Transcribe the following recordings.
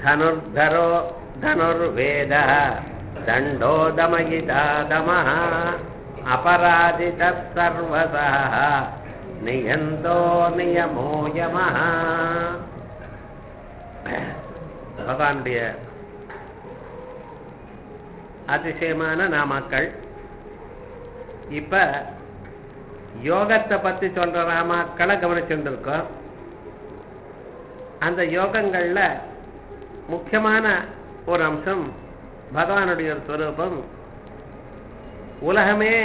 धनुर्धरो धनुर्वेदः दण्डो दमयिता दमः अपराजितः सर्वसः नियन्तो नियमो யமः பகவானுடைய அதிசயமான நாமாக்கள் இப்ப யோகத்தை பத்தி சொல்ற நாமாக்களை கவனிச்சுட்டு இருக்கோம் அந்த யோகங்கள்ல முக்கியமான ஒரு அம்சம் பகவானுடைய ஒரு ஸ்வரூபம் உலகமே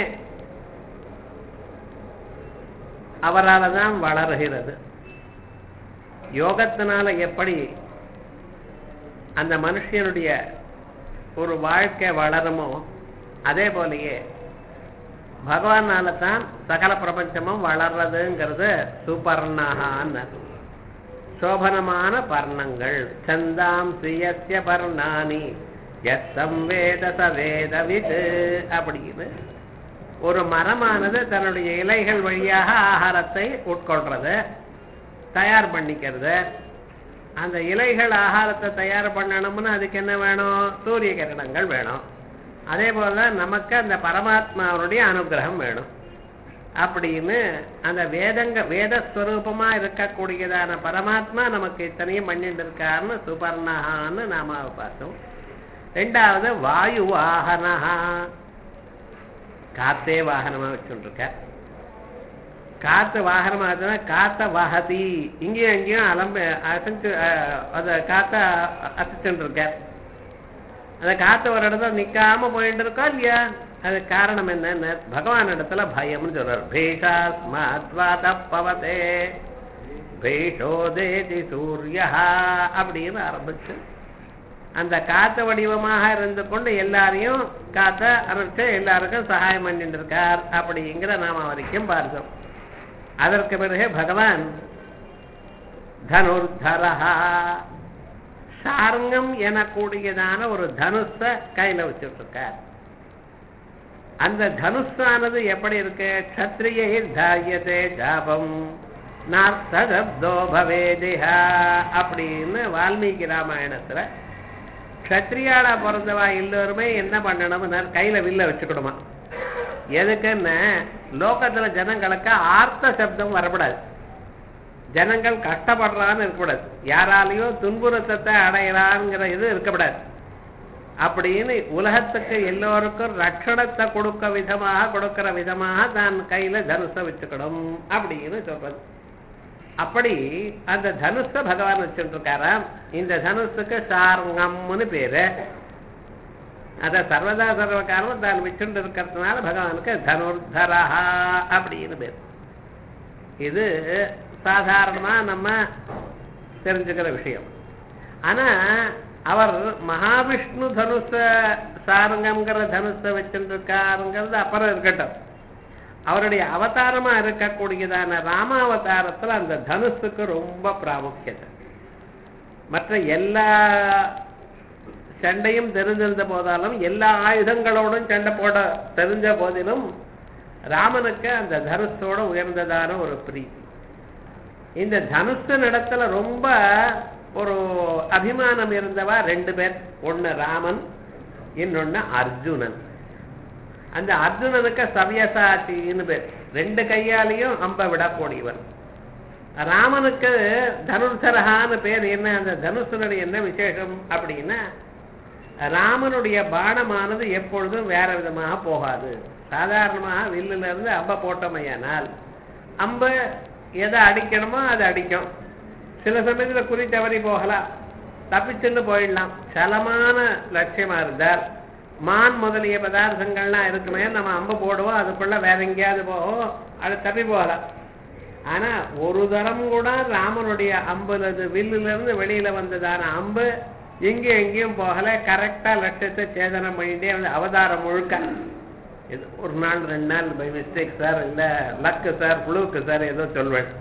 அவரால் தான் வளர்கிறது யோகத்தினால எப்படி அந்த மனுஷனுடைய ஒரு வாழ்க்கை வளருமோ அதே போலயே பகவானால தான் சகல பிரபஞ்சமும் வளர்றதுங்கிறது சுபர்ணகான்னு சோபனமான பர்ணங்கள் சந்தாம் ஸ்ரீயசிய பர்ணானி எத்தம் வேத சவேதவித் அப்படின்னு ஒரு மரமானது தன்னுடைய இலைகள் வழியாக ஆகாரத்தை உட்கொள்றது தயார் பண்ணிக்கிறது அந்த இலைகள் ஆகாரத்தை தயார் பண்ணணும்னு அதுக்கு என்ன வேணும் சூரிய கிரணங்கள் வேணும் அதே போல நமக்கு அந்த பரமாத்மாவுடைய அனுகிரகம் வேணும் அப்படின்னு அந்த வேதங்க வேதஸ்வரூபமா இருக்கக்கூடியதான பரமாத்மா நமக்கு இத்தனையும் பண்ணிட்டு இருக்காருன்னு சுபர்ணகான்னு நாம பார்த்தோம் ரெண்டாவது வாயு வாகனஹா காத்தே வாகனமா வச்சுருக்க காத்து வாகனமா இருந்ததுன்னா காத்த வகதி இங்கேயும் அங்கேயும் அலம்பு அசைச்சு அதை காத்த அசைச்சுட்டு இருக்க அந்த காத்து ஒரு இடத்துல நிக்காம போயிட்டு இருக்கா இல்லையா அது காரணம் என்னன்னு பகவான் இடத்துல பயம்னு சொல்றார் பீஷாஸ்மாத்வாதப்பவதே பீஷோதேதி சூரியா அப்படின்னு ஆரம்பிச்சு அந்த காத்த வடிவமாக இருந்து கொண்டு எல்லாரையும் காத்த அரைச்சு எல்லாருக்கும் சகாயம் பண்ணிட்டு இருக்கார் அப்படிங்கிற நாம வரைக்கும் பார்த்தோம் அதற்கு பிறகு பகவான் தனுர்தரஹா சார்ங்கம் எனக்கூடியதான ஒரு தனுஷ கையில வச்சுட்டு இருக்கார் அந்த தனுஷானது எப்படி இருக்கு கத்திரியை தாயதே ஜாபம் நார்த்ததப்தோ பவேதிஹா அப்படின்னு வால்மீகி ராமாயணத்துல க்ஷத்ரியாளா பிறந்தவா எல்லோருமே என்ன பண்ணணும்னா கையில வில்ல வச்சுக்கணுமா எதுக்குன்னு லோகத்துல ஜனங்களுக்கு ஆர்த்த சப்தம் வரக்கூடாது ஜனங்கள் கஷ்டப்படுறான்னு இருக்கக்கூடாது யாராலையும் துன்புறுத்தத்தை அடையலாங்கிற இது இருக்கக்கூடாது அப்படின்னு உலகத்துக்கு எல்லோருக்கும் ரட்சணத்தை கொடுக்க விதமாக கொடுக்கிற விதமாக தான் கையில தனுஷ வச்சுக்கணும் அப்படின்னு சொல்றது அப்படி அந்த தனுஷ பகவான் வச்சுட்டு இருக்காராம் இந்த தனுஷுக்கு சார்ங்கம்னு பேரு அத சர்வதா சர்வகாலம் தான் வச்சுட்டு இருக்கிறதுனால பகவானுக்கு தனுர்தரஹா அப்படின்னு பேர் இது சாதாரணமா நம்ம தெரிஞ்சுக்கிற விஷயம் ஆனா அவர் மகாவிஷ்ணு தனுஷ சாருங்கம்ங்கிற தனுஷ வச்சுட்டு இருக்காருங்கிறது அப்புறம் இருக்கட்டும் அவருடைய அவதாரமா இருக்கக்கூடியதான ராமாவதாரத்துல அந்த தனுஷுக்கு ரொம்ப பிராமுக்கியத்தை மற்ற எல்லா சண்டையும் தெரிஞ்சிருந்த போதாலும் எல்லா ஆயுதங்களோடும் சண்டை போட தெரிஞ்ச போதிலும் ராமனுக்கு அந்த தனுஷோட உயர்ந்ததான ஒரு பிரீத்தி இந்த தனுஷ இடத்துல ரொம்ப ஒரு அபிமானம் இருந்தவா ரெண்டு பேர் ஒன்னு ராமன் இன்னொன்னு அர்ஜுனன் அந்த அர்ஜுனனுக்கு சவ்யசாச்சின்னு பேர் ரெண்டு கையாலையும் அம்ப விடக்கூடியவர் ராமனுக்கு தனுர்சரகான்னு பேர் என்ன அந்த தனுஷனுடைய என்ன விசேஷம் அப்படின்னா ராமனுடைய பானமானது எப்பொழுதும் வேற விதமாக போகாது சாதாரணமாக வில்லுல இருந்து அம்ப போட்டமையானால் அம்ப எதை அடிக்கணுமோ அதை அடிக்கும் சில சமயத்துல குறி தவறி போகலாம் தப்பிச்சுன்னு போயிடலாம் சலமான லட்சியமா இருந்தால் மான் முதலிய பதார்த்தங்கள்லாம் இருக்குமே நம்ம அம்பு போடுவோம் அதுக்குள்ள வேற எங்கேயாவது போகும் அது தப்பி போகலாம் ஆனா ஒரு தரம் கூட ராமனுடைய அம்புல வில்லுல இருந்து வெளியில வந்ததான அம்பு எங்கேயும் எங்கேயும் போகல கரெக்டா லட்சத்தை சேதனம் பண்ணிட்டே வந்து அவதாரம் முழுக்க இது ஒரு நாள் ரெண்டு நாள் பை மிஸ்டேக் சார் இல்ல லக்கு சார் புழுவுக்கு சார் ஏதோ சொல்வேன்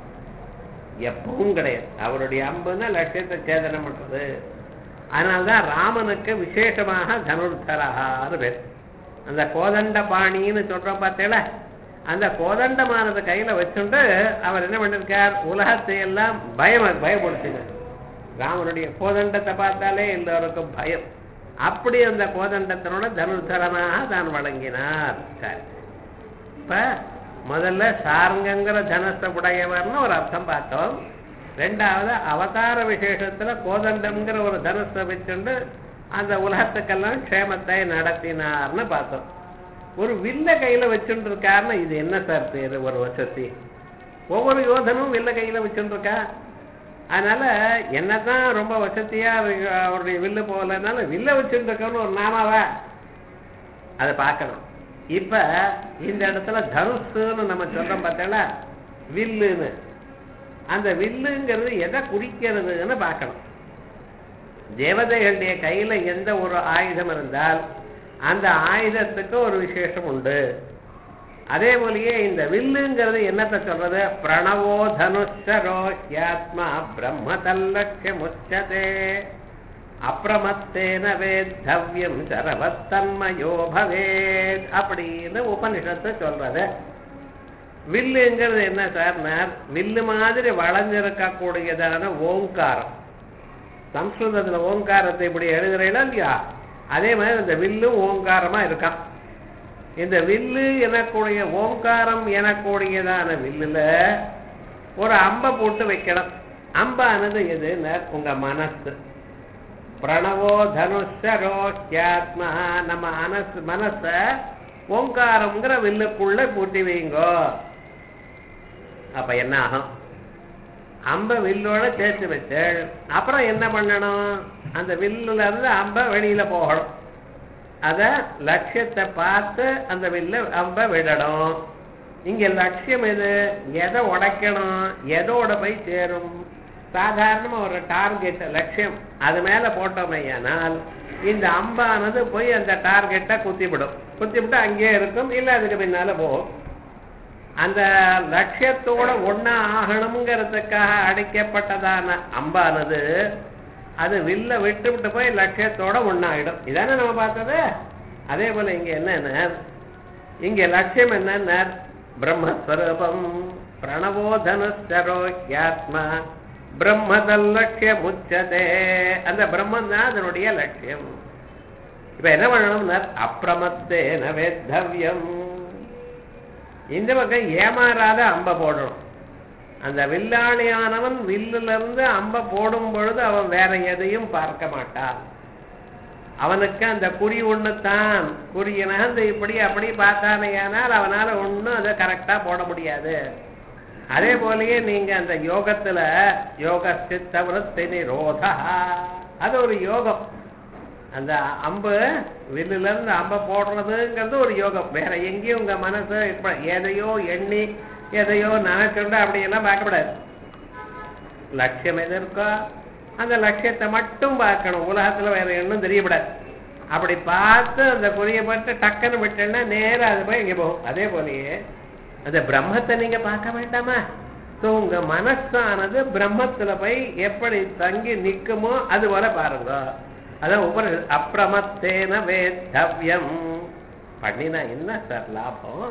எப்பவும் கிடையாது அவருடைய அம்புன்னா லட்சியத்தை சேதனம் பண்றது அதனால்தான் ராமனுக்கு விசேஷமாக தனுர்தரகான்னு பேர் அந்த கோதண்ட பாணின்னு சொல்றோம் பார்த்தேல அந்த கோதண்டமானது கையில வச்சுட்டு அவர் என்ன பண்ணிருக்கார் உலகத்தை எல்லாம் பயம் பயப்படுத்தினார் ராமனுடைய கோதண்டத்தை பார்த்தாலே எல்லோருக்கும் பயம் அப்படி அந்த கோதண்டத்தினோட தனுர்தரனாக தான் வழங்கினார் சரி இப்ப முதல்ல சார்ங்கங்கிற தனச உடையவர்னு ஒரு அர்த்தம் பார்த்தோம் ரெண்டாவது அவதார விசேஷத்துல கோதண்டம்ங்கிற ஒரு தனுஷை வச்சுண்டு அந்த உலகத்துக்கெல்லாம் க்ஷேமத்தை நடத்தினார்னு பார்த்தோம் ஒரு வில்ல கையில வச்சுட்டு இருக்காருன்னா இது என்ன சார் பேரு ஒரு வசதி ஒவ்வொரு யோதனும் வில்ல கையில வச்சுட்டு இருக்கா அதனால என்னதான் ரொம்ப வசதியா இருக்கு, அவருடைய வில்லு போகலனாலும் வில்ல வச்சுட்டு இருக்கவனு ஒரு நாமாவா அதை பார்க்கணும் இப்ப இந்த இடத்துல தனுஷுன்னு நம்ம சொல்றோம் பார்த்தல வில்லுன்னு அந்த வில்லுங்கிறது எதை குறிக்கிறதுன்னு பார்க்கணும் தேவதைகளுடைய கையில எந்த ஒரு ஆயுதம் இருந்தால் அந்த ஆயுதத்துக்கு ஒரு விசேஷம் உண்டு அதே போலயே இந்த வில்லுங்கிறது என்னத்தை சொல்றது பிரணவோ தனுஷரோ ஹியாத்மா பிரம்ம தல்லட்ச முச்சதே அப்பிரமத்தேன வேத்தவ்யம் சரவத்தன்மயோ பவேத் அப்படின்னு உபனிஷத்து சொல்றது வில்லுங்கிறது என்ன சார்னா வில்லு மாதிரி வளைஞ்சிருக்கக்கூடியதான ஓங்காரம் சம்ஸ்கிருதத்துல ஓங்காரத்தை இப்படி எழுதுறீங்களா இல்லையா அதே மாதிரி இந்த வில்லும் ஓங்காரமா இருக்கான் இந்த வில்லு எனக்கூடிய ஓங்காரம் எனக்கூடியதான வில்லுல ஒரு அம்பை போட்டு வைக்கணும் அம்பானது எதுன்னா உங்க மனசு பிரணவோ தனுஷரோ ஹியாத்மா நம்ம மனசு மனச ஓங்காரம்ங்கிற வில்லுக்குள்ள பூட்டி வைங்கோ அப்ப என்ன ஆகும் அம்ப வில்லோட சேர்த்து வச்சு அப்புறம் என்ன பண்ணணும் அந்த வில்லுல இருந்து அம்ப வெளியில போகணும் அத லட்சியத்தை பார்த்து அந்த வில்ல அம்ப விடணும் இங்க லட்சியம் எது எதை உடைக்கணும் எதோட போய் சேரும் சாதாரணமா ஒரு டார்கெட் லட்சியம் அது மேல போட்டோமையானால் இந்த அம்பானது போய் அந்த டார்கெட்டை குத்திவிடும் குத்திவிட்டு அங்கேயே இருக்கும் இல்ல அதுக்கு பின்னால போகும் அந்த லட்சியத்தோட ஒன்னா ஆகணுங்கிறதுக்காக அடைக்கப்பட்டதான அம்பானது அது வில்ல விட்டு விட்டு போய் லட்சியத்தோட ஒன்னாயிடும் இதானே நம்ம பார்த்தது அதே போல இங்க என்னன்னா இங்க லட்சியம் என்னன்னா பிரம்மஸ்வரூபம் பிரணவோதனுஸ்வரோக்கியாத்மா பிரம்மதல் லட்சியம் உச்சதே அந்த பிரம்மன் தான் அதனுடைய லட்சியம் இப்ப என்ன பண்ணணும்னா அப்பிரமத்தேன வேத்தவ்யம் இந்த பக்கம் ஏமாறாத அம்ப போடணும் அந்த வில்லாளியானவன் வில்லுல இருந்து அம்ப போடும் பொழுது அவன் வேற எதையும் பார்க்க மாட்டான் அவனுக்கு அந்த குறி ஒண்ணுத்தான் குறிய நகர்ந்து இப்படி அப்படி பார்த்தானேயானால் அவனால ஒண்ணும் அதை கரெக்டா போட முடியாது அதே போலயே நீங்க அந்த யோகத்துல யோக சித்த விருத்தி நிரோதா அது ஒரு யோகம் அந்த அம்பு வில்லுல இருந்து அம்பை போடுறதுங்கிறது ஒரு யோகம் வேற எங்கேயும் உங்க மனசு இப்ப எதையோ எண்ணி எதையோ நினைச்சுண்டு அப்படியெல்லாம் பார்க்கக்கூடாது லட்சியம் எது இருக்கோ அந்த லட்சியத்தை மட்டும் பார்க்கணும் உலகத்துல வேற எண்ணும் தெரியப்படாது அப்படி பார்த்து அந்த குறியப்பட்டு டக்குன்னு விட்டேன்னா நேரா அது போய் இங்க போகும் அதே போலயே அந்த பிரம்மத்தை நீங்க பார்க்க வேண்டாமா ஸோ உங்க மனசானது பிரம்மத்துல போய் எப்படி தங்கி நிக்குமோ அது போல பாருங்க அதான் உபர அப்பிரமத்தேன வேத்தவ்யம் பண்ணினா என்ன சார் லாபம்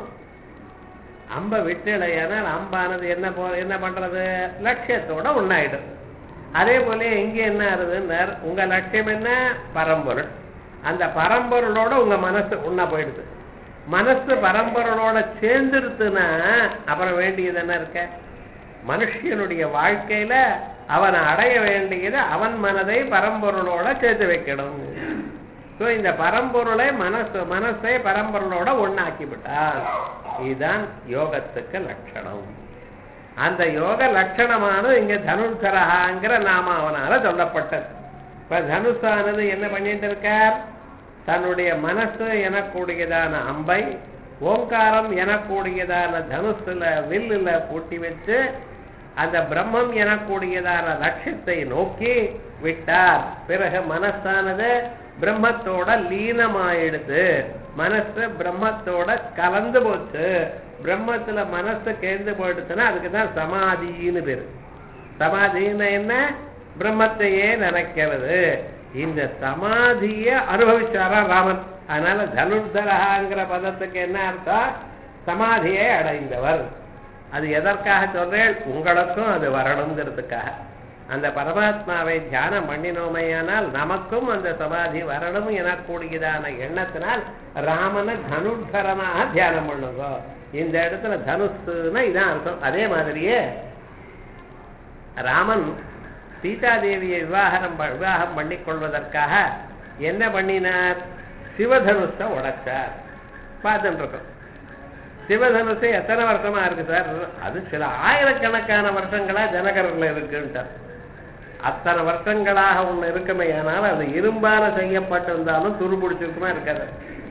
அம்ப விட்டுலையானால் அம்பானது என்ன போ என்ன பண்றது லட்சியத்தோட ஒன்னாயிடும் அதே போல இங்க என்ன ஆகுதுன்னா உங்க லட்சியம் என்ன பரம்பொருள் அந்த பரம்பொருளோட உங்க மனசு ஒன்னா போயிடுது மனசு பரம்பொருளோட சேர்ந்துருத்துனா அப்புறம் வேண்டியது என்ன இருக்க மனுஷனுடைய வாழ்க்கையில அவன் அடைய வேண்டியது அவன் மனதை பரம்பொருளோட சேர்த்து வைக்கணும் ஸோ இந்த பரம்பொருளை மனசு மனசை பரம்பொருளோட ஒண்ணாக்கி விட்டான் இதுதான் யோகத்துக்கு லட்சணம் அந்த யோக லட்சணமானது இங்க தனுர்தரகாங்கிற நாமாவனால சொல்லப்பட்டது இப்ப தனுஷானது என்ன பண்ணிட்டு இருக்கார் தன்னுடைய மனசு எனக்கூடியதான அம்பை ஓங்காரம் எனக்கூடியதான தனுசுல வில்லுல பூட்டி வச்சு அந்த பிரம்மம் எனக்கூடியதான லட்சியத்தை நோக்கி விட்டார் பிறகு மனசானது பிரம்மத்தோட லீனமாயிடுது மனசு பிரம்மத்தோட கலந்து போச்சு பிரம்மத்துல மனசு கேந்து போயிடுச்சுன்னா அதுக்கு தான் சமாதின்னு பேரு சமாதின்னு என்ன பிரம்மத்தையே நினைக்கிறது இந்த சமாதிய அனுபவிச்சாரா ராமன் அதனால தனுர்தரகாங்கிற பதத்துக்கு என்ன அர்த்தம் சமாதியை அடைந்தவர் அது எதற்காக சொல்றேன் உங்களுக்கும் அது வரணுங்கிறதுக்காக அந்த பரமாத்மாவை தியானம் பண்ணினோமையானால் நமக்கும் அந்த சமாதி வரணும் எனக்கூடியதான எண்ணத்தினால் ராமனை தனுர்தரனாக தியானம் பண்ணுங்க இந்த இடத்துல தனுஷுன்னா இதான் அர்த்தம் அதே மாதிரியே ராமன் சீதாதேவியை விவாகரம் ப- விவாகம் பண்ணிக் கொள்வதற்காக என்ன பண்ணினார் சிவதனுஷை உடைச்சார் பார்த்துட்டு இருக்கோம் சிவதனுசு எத்தனை வருஷமா இருக்கு சார் அது சில ஆயிரக்கணக்கான வருஷங்களா ஜனகரில் இருக்குன்ட்டார் அத்தனை வருஷங்களாக ஒண்ணு இருக்குமே ஆனால் அது இரும்பால செய்யப்பட்டிருந்தாலும் துருபிடிச்சிருக்குமா இருக்காது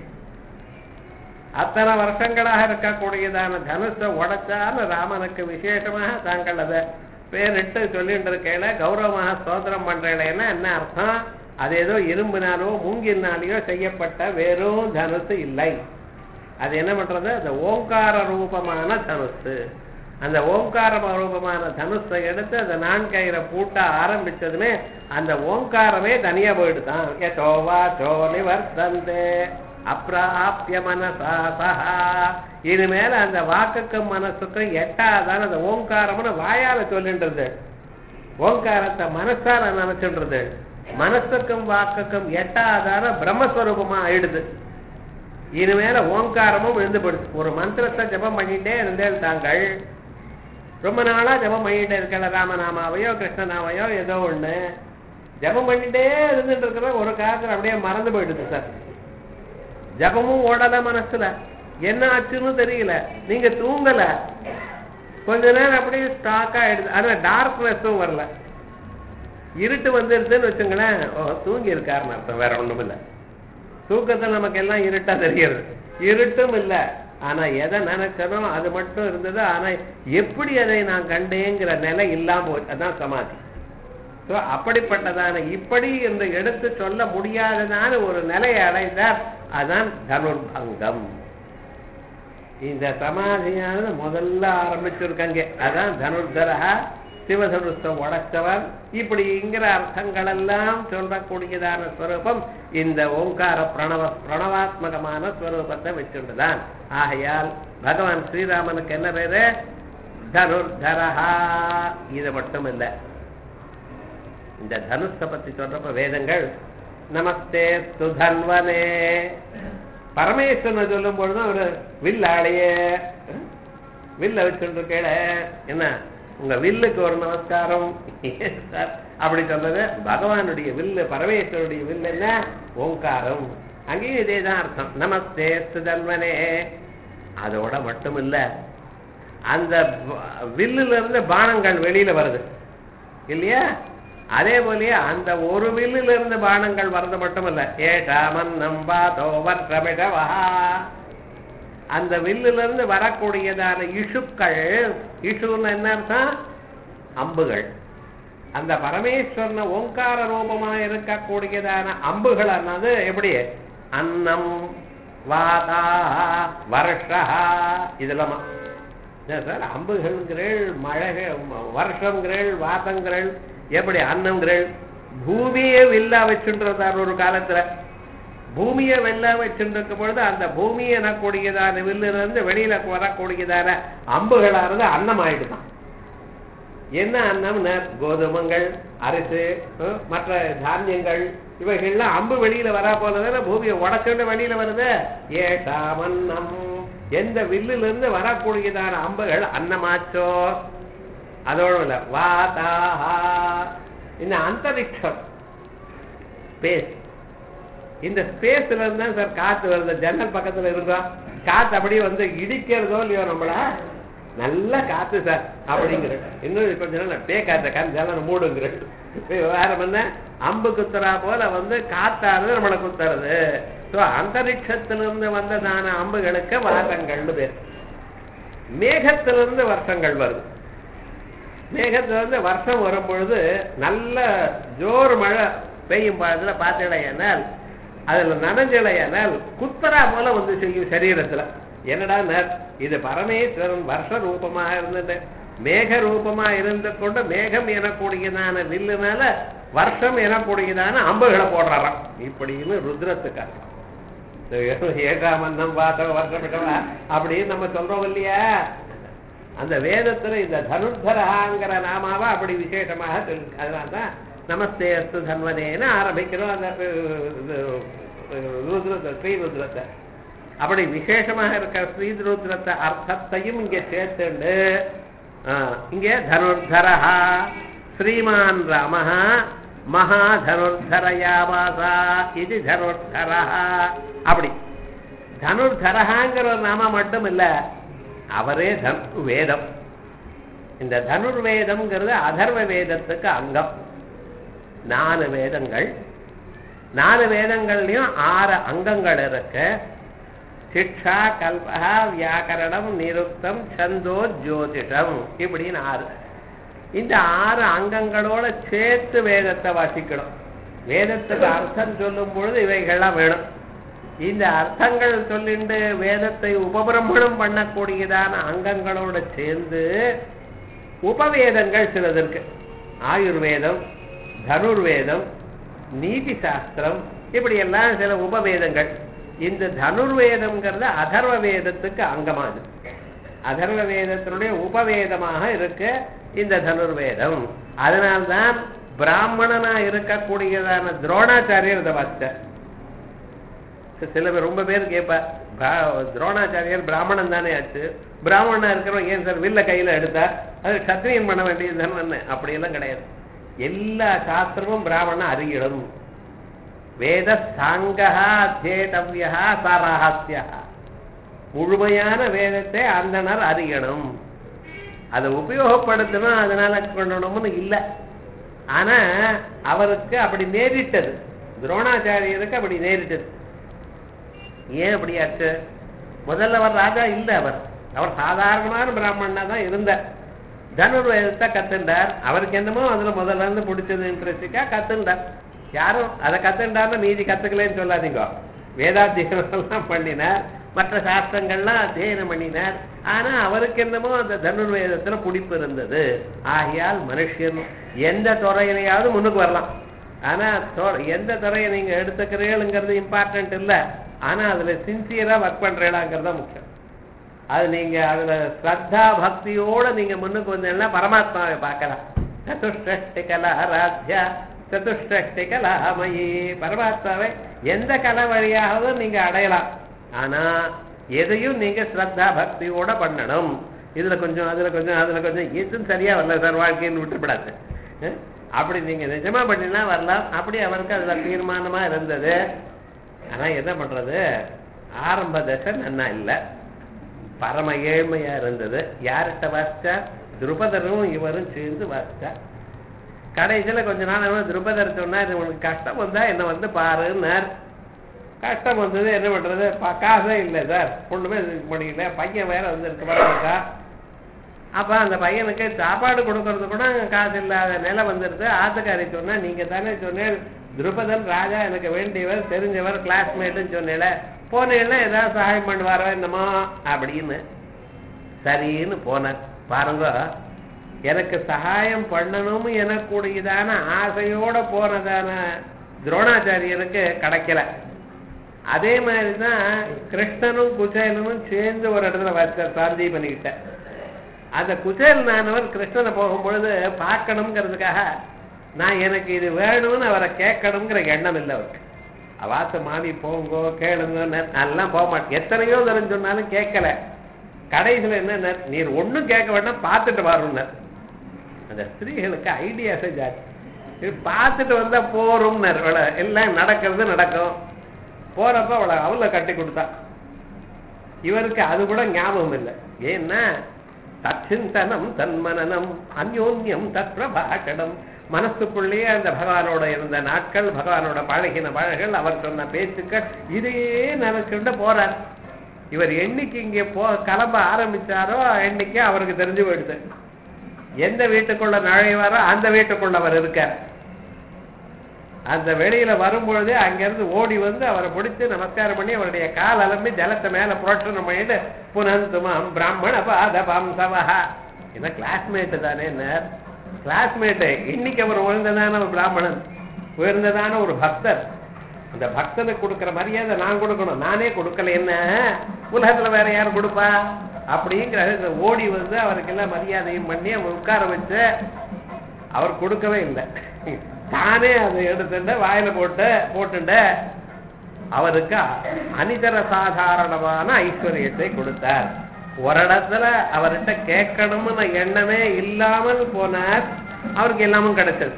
அத்தனை வருஷங்களாக இருக்கக்கூடியதான தனுஷை உடைச்சான்னு ராமனுக்கு விசேஷமாக தாங்கள் அதை பேரிட்டு சொல்லிட்டு இருக்கையில கௌரவமாக ஸ்தோத்திரம் பண்றேன்னா என்ன அர்த்தம் அது ஏதோ இரும்பினாலோ மூங்கினாலேயோ செய்யப்பட்ட வெறும் தனுசு இல்லை அது என்ன பண்றது அந்த ஓங்கார ரூபமான தனுசு அந்த ஓங்கார ரூபமான தனுஷை எடுத்து அந்த நான்கயிறை பூட்ட ஆரம்பிச்சதுமே அந்த ஓங்காரமே தனியா போயிடுதான் யசோவா சோ நிவர்த்தந்தே அப்பிராபிய மனசா சஹா இனிமேல அந்த வாக்குக்கும் மனசுக்கும் எட்டாதான் அந்த ஓங்காரம்னு வாயால சொல்லின்றது ஓங்காரத்தை மனசால நினைச்சுன்றது மனசுக்கும் வாக்குக்கும் எட்டாதான பிரம்மஸ்வரூபமா ஆயிடுது இனிமேல ஓங்காரமும் விழுந்து போடுது ஒரு மந்திரத்தை ஜபம் பண்ணிட்டே இருந்தேன் தாங்கள் ரொம்ப நாளா ஜபம் பண்ணிட்டே இருக்கல ராமநாமாவையோ கிருஷ்ணநாமையோ ஏதோ ஒண்ணு ஜபம் பண்ணிட்டே இருந்துட்டு இருக்கிற ஒரு காலத்துல அப்படியே மறந்து போயிடுது சார் ஜபமும் ஓடல மனசுல என்ன ஆச்சுன்னு தெரியல நீங்க தூங்கல கொஞ்ச நேரம் அப்படியே ஸ்டாக் ஆயிடுது ஆனா டார்க்னஸும் வரல இருட்டு வந்துருதுன்னு வச்சுங்களேன் ஓ தூங்கி இருக்காருன்னு அர்த்தம் வேற ஒண்ணும் இல்லை தூக்கத்துல நமக்கு எல்லாம் இருட்டா தெரிகிறது இருட்டும் இல்ல ஆனா எதை நினைச்சனோ அது மட்டும் இருந்தது ஆனா எப்படி அதை நான் கண்டேங்கிற நிலை இல்லாம போச்சு அதான் சமாதி So, அப்படிப்பட்டதான இப்படி என்று எடுத்து சொல்ல முடியாததான ஒரு நிலையை அடைந்தார் அதான் தனுர்பங்கம் இந்த சமாதியானது முதல்ல ஆரம்பிச்சிருக்காங்க அதான் தனுர்தரா சிவதனுஷம் உடைச்சவர் இப்படிங்கிற அர்த்தங்கள் எல்லாம் சொல்லக்கூடியதான ஸ்வரூபம் இந்த ஓங்கார பிரணவ பிரணவாத்மகமான ஸ்வரூபத்தை வச்சுட்டுதான் ஆகையால் பகவான் ஸ்ரீராமனுக்கு என்ன பேரு தனுர்தரஹா இது மட்டும் இல்லை இந்த தனுஷை பத்தி சொல்றப்ப வேதங்கள் நமஸ்தே சுதன்வனே பரமேஸ்வரனை சொல்லும் பொழுதும் ஒரு வில்லாளையே வில்ல வச்சுருக்கேட என்ன உங்க வில்லுக்கு ஒரு நமஸ்காரம் ஏன் சார் அப்படி சொல்றது பகவானுடைய வில்லு பரமேஸ்வருடைய வில்லு என்ன ஓங்காரம் அங்கேயும் இதே தான் அர்த்தம் நமஸ்தே சுதன்வனே அதோட மட்டும் இல்ல அந்த வ- வில்லுல இருந்து பானங்கள் வெளியில வருது இல்லையா அதே போலயே அந்த ஒரு வில்லுல இருந்து பானங்கள் வர்றது மட்டுமல்ல ஏஷா மன்னம் பாதோ வர்ஷமிடவா அந்த வில்லுல இருந்து வரக்கூடியதான இஷுக்கள் இஷுன்னு என்ன அர்த்தம் அம்புகள் அந்த பரமேஸ்வரன ஓங்கார ரூபமா இருக்கக்கூடியதான அம்புகள் அன்னது எப்படி அன்னம் வாதா வருஷா இதெல்லாம் என்ன சார் அம்புகள்ங்கிறேள் மழை வருஷங்கிறேள் வாதங்கிறேள் எப்படி அன்னங்கிறேள் பூமியே வில்லா வச்சுன்றதார் ஒரு காலத்துல பூமியை வெல்ல வச்சுருக்கும் பொழுது அந்த பூமி எனக்கூடியதான வில்லிருந்து வெளியில வரக்கூடியதான அம்புகளானது அன்னம் ஆயிடுதான் என்ன அன்னம்னா கோதுமங்கள் அரிசி அஹ், மற்ற தானியங்கள் இவைகள்லாம் அம்பு வெளியில வரா போலதானே பூமியை உடச்சுட்டு வெளியில வருது ஏஷாம் அன்னம் எந்த வில்லுல இருந்து வரக்கூடியதான அம்புகள் அன்னமாச்சோ அதோட இல்ல வாதாஹா இந்த அந்தரிக்ஷம் ஸ்பேஸ் இந்த ஸ்பேஸ்ல இருந்து தான் சார் காத்து வருது ஜன்னல் பக்கத்துல இருக்கோம் காத்து அப்படியே வந்து இடிக்கிறதோ இல்லையோ நம்மள நல்ல காத்து சார் அப்படிங்கிற இன்னும் கொஞ்ச நாள் பே காத்த காத்து ஜன்னல் மூடுங்கிற வேற என்ன அம்பு குத்துறா போல வந்து காத்தானது நம்மளை குத்துறது ஸோ அந்தரிக்ஷத்திலிருந்து வந்ததான அம்புகளுக்கு வாதங்கள்னு பேர் மேகத்திலிருந்து வருஷங்கள் வருது மேகத்துல இருந்து வருஷம் வரும் பொழுது நல்ல ஜோர் மழை பெய்யும் பழத்துல பார்த்தடையானால் அதுல நனைஞ்சலையானால் குத்தரா போல வந்து செய்யும் சரீரத்துல என்னடா நர் இது பரமேஸ்வரன் வருஷ ரூபமா இருந்தது மேக ரூபமா இருந்து கொண்டு மேகம் எனக்கூடியதான வில்லுனால வருஷம் எனக்கூடியதான அம்புகளை போடுறாராம் இப்படின்னு ருத்ரத்துக்காக ஏழாம் மந்தம் பார்த்தோம் வருஷம் அப்படின்னு நம்ம சொல்றோம் இல்லையா அந்த வேதத்துல இந்த தனுர்தரகாங்கிற நாமாவை அப்படி விசேஷமாக சொல்லி அதனால்தான் நமஸ்தே அஸ்து தன்வனேன்னு ஆரம்பிக்கிறோம் அந்த அஹ், அஹ், ருத்ரத்தை ஸ்ரீருத்ரத்தை அப்படி விசேஷமாக இருக்கிற ஸ்ரீருத்ரத்தை அர்த்தத்தையும் இங்கே சேர்த்துண்டு ஆஹ், இங்கே தனுர்தரஹா ஸ்ரீமான் ராமஹ மகாதனுர்தரயாவாசா இது தனுர்தரஹா அப்படி தனுர்தரஹாங்கிற ஒரு நாம மட்டும் இல்ல அவரே தனு வேதம் இந்த தனுர்வேதம்ங்கிறது அதர்வ வேதத்துக்கு அங்கம் நாலு வேதங்கள் நாலு வேதங்கள்லயும் ஆறு அங்கங்கள் இருக்கு சிக்ஷா கல்பகா வியாக்கரணம் நிருக்தம் சந்தோ ஜோதிஷம் இப்படின்னு ஆறு இந்த ஆறு அங்கங்களோட சேர்த்து வேதத்தை வாசிக்கணும் வேதத்துக்கு அர்த்தம் சொல்லும் பொழுது இவைகள்லாம் வேணும் இந்த அர்த்தங்கள் சொல்லிண்டு வேதத்தை உபபிரமணம் பண்ணக்கூடியதான அங்கங்களோட சேர்ந்து உபவேதங்கள் சிலது இருக்கு ஆயுர்வேதம் தனுர்வேதம் நீதி சாஸ்திரம் இப்படி எல்லாம் சில உபவேதங்கள் இந்த தனுர்வேதம்ங்கிறது அதர்வ வேதத்துக்கு அங்கமானது அதர்வ வேதத்தினுடைய உபவேதமாக இருக்கு இந்த தனுர்வேதம் அதனால்தான் பிராமணனா இருக்கக்கூடியதான துரோணாச்சாரியர் இதை வாசித்தார் சில பேர் ரொம்ப பேர் கேட்பா பிரா- துரோணாச்சாரியர் பிராமணன் தானே ஆச்சு பிராமணனா இருக்கிறவங்க ஏன் சார் வில்ல கையில எடுத்தா அது சத்திரியன் பண்ண வேண்டியது தானே அப்படியெல்லாம் கிடையாது எல்லா சாஸ்திரமும் பிராமணன் அறியிடும் வேத சாங்கா அத்தியேதவியா சாராஹாஸ்யா முழுமையான வேதத்தை அந்தனர் அறியணும் அதை உபயோகப்படுத்தணும் அதனால கொள்ளணும்னு இல்லை ஆனா அவருக்கு அப்படி நேரிட்டது துரோணாச்சாரியருக்கு அப்படி நேரிட்டது ஏன் அப்படியாச்சு முதல்ல அவர் ராஜா இல்லை அவர் அவர் சாதாரணமான பிராமணனா தான் இருந்தார் தனுர்வேதத்தை கத்துண்டார் அவருக்கு என்னமோ அதுல முதல்ல இருந்து பிடிச்சது இன்ட்ரெஸ்டிக்கா கத்துண்டார் யாரும் அதை கத்துண்டார்னு மீதி கத்துக்கலன்னு சொல்லாதீங்க வேதாத்தியனம் எல்லாம் பண்ணினார் மற்ற சாஸ்திரங்கள்லாம் அத்தியனம் பண்ணினார் ஆனா அவருக்கு என்னமோ அந்த தனுர்வேதத்துல பிடிப்பு இருந்தது ஆகையால் மனுஷன் எந்த துறையிலையாவது முன்னுக்கு வரலாம் ஆனா தொ- எந்த துறையை நீங்க எடுத்துக்கிறீங்கிறது இம்பார்ட்டன்ட் இல்ல ஆனா அதுல சின்சியரா ஒர்க் பண்றீங்களாங்கிறது தான் முக்கியம் அது நீங்க அதுல ஸ்ரத்தா பக்தியோட நீங்க முன்னுக்கு வந்தீங்கன்னா பரமாத்மாவை பார்க்கலாம் சதுஷ்டி கலா ராத்யா சதுஷ்டி கலாமயி பரமாத்மாவை எந்த கலை வழியாவது நீங்க அடையலாம் ஆனா எதையும் நீங்க ஸ்ரத்தா பக்தியோட பண்ணணும் இதுல கொஞ்சம் அதுல கொஞ்சம் அதுல கொஞ்சம் எதுவும் சரியா வரல சார் வாழ்க்கைன்னு விட்டுப்படாது அஹ்? அப்படி நீங்க நிஜமா பண்ணினா வரலாம் அப்படி அவருக்கு அதுல தீர்மானமா இருந்தது ஆனா என்ன பண்றது ஆரம்ப தசை நன்னா இல்லை பரம ஏழ்மையா இருந்தது யார்கிட்ட வாசிச்சா துருபதரும் இவரும் சேர்ந்து வாசிச்சா கடைசியில கொஞ்ச நாள் அவன் துருபதர் சொன்னார் உனக்கு கஷ்டம் வந்தா என்ன வந்து பாருன்னார் கஷ்டம் வந்தது என்ன பண்றது ப- காசே இல்லை சார் ஒண்ணுமே இருக்க முடியல பையன் வேற வந்து இருக்க இருக்கா அப்ப அந்த பையனுக்கு சாப்பாடு கொடுக்கறது கூட காசு இல்லாத நிலை வந்துருது ஆத்துக்காரி சொன்னா நீங்க தானே சொன்னேன் துருபதன் ராஜா எனக்கு வேண்டியவர் தெரிஞ்சவர் கிளாஸ்மேட்டுன்னு சொன்னேல போனேன்னா ஏதாவது சகாயம் பண்ணுவாரோ என்னமோ அப்படின்னு சரின்னு போனார் பாருங்க எனக்கு சகாயம் பண்ணணும்னு எனக்கூடியதான ஆசையோட போனதான துரோணாச்சாரியருக்கு கிடைக்கல அதே மாதிரி தான் கிருஷ்ணனும் குசேலனும் சேர்ந்து ஒரு இடத்துல வச்சார் சாந்தீபனிக்கிட்ட அந்த குசேலனானவர் கிருஷ்ணனை போகும்பொழுது பார்க்கணுங்கிறதுக்காக நான் எனக்கு இது வேணும்னு அவரை கேட்கணுங்கிற எண்ணம் இல்லை அவருக்கு அவாச மாமி போங்கோ கேளுங்க எல்லாம் போக மாட்டேன் எத்தனையோ தரம் சொன்னாலும் கேட்கல கடைசியில் என்ன நீர் ஒண்ணும் கேட்க வேண்டாம் பார்த்துட்டு வரணும்னார் அந்த ஸ்திரீகளுக்கு ஐடியாஸே ஜாஸ்தி இது பார்த்துட்டு வந்தா போறோம்னார் அவளை எல்லாம் நடக்கிறது நடக்கும் போறப்ப அவளை அவளை கட்டி கொடுத்தா இவருக்கு அது கூட ஞாபகம் இல்லை ஏன்னா தச்சிந்தனம் தன்மனனம் அந்யோன்யம் தத் பிரபாஷணம் மனசுக்குள்ளேயே அந்த பகவானோட இருந்த நாட்கள் பகவானோட பழகின பழகள் அவர் சொன்ன பேச்சுக்கள் இதையே நினைச்சுட்டு போறார் இவர் என்னைக்கு இங்கே போ கிளம்ப ஆரம்பிச்சாரோ என்னைக்கு அவருக்கு தெரிஞ்சு போயிடுது எந்த வீட்டுக்குள்ள நுழைவாரோ அந்த வீட்டுக்குள்ள அவர் இருக்கார் அந்த வெளியில வரும்பொழுதே அங்கிருந்து ஓடி வந்து அவரை பிடிச்சு நமஸ்காரம் பண்ணி அவருடைய கால் அலம்பி ஜலத்தை மேல புரோஷனம் பண்ணிட்டு புனந்துமாம் பிராமண பாத பாம்சவஹா என்ன கிளாஸ்மேட்டு தானே கிளாஸ்மேட்டு இன்னைக்கு அவர் உயர்ந்ததான ஒரு பிராமணன் உயர்ந்ததான ஒரு பக்தர் அந்த பக்தனுக்கு கொடுக்கிற மரியாதை நான் கொடுக்கணும் நானே கொடுக்கல என்ன உலகத்துல வேற யார் கொடுப்பா அப்படிங்கிற ஓடி வந்து அவருக்கெல்லாம் மரியாதையும் பண்ணி அவர் உட்கார வச்சு அவர் கொடுக்கவே இல்லை தானே அதை எடுத்துட்டு வாயில போட்டு போட்டுண்டு அவருக்கு அனிதர சாதாரணமான ஐஸ்வர்யத்தை கொடுத்தார் ஒரு இடத்துல அவர்கிட்ட கேட்கணும்னு எண்ணமே இல்லாமல் போனார் அவருக்கு எல்லாமும் கிடைச்சது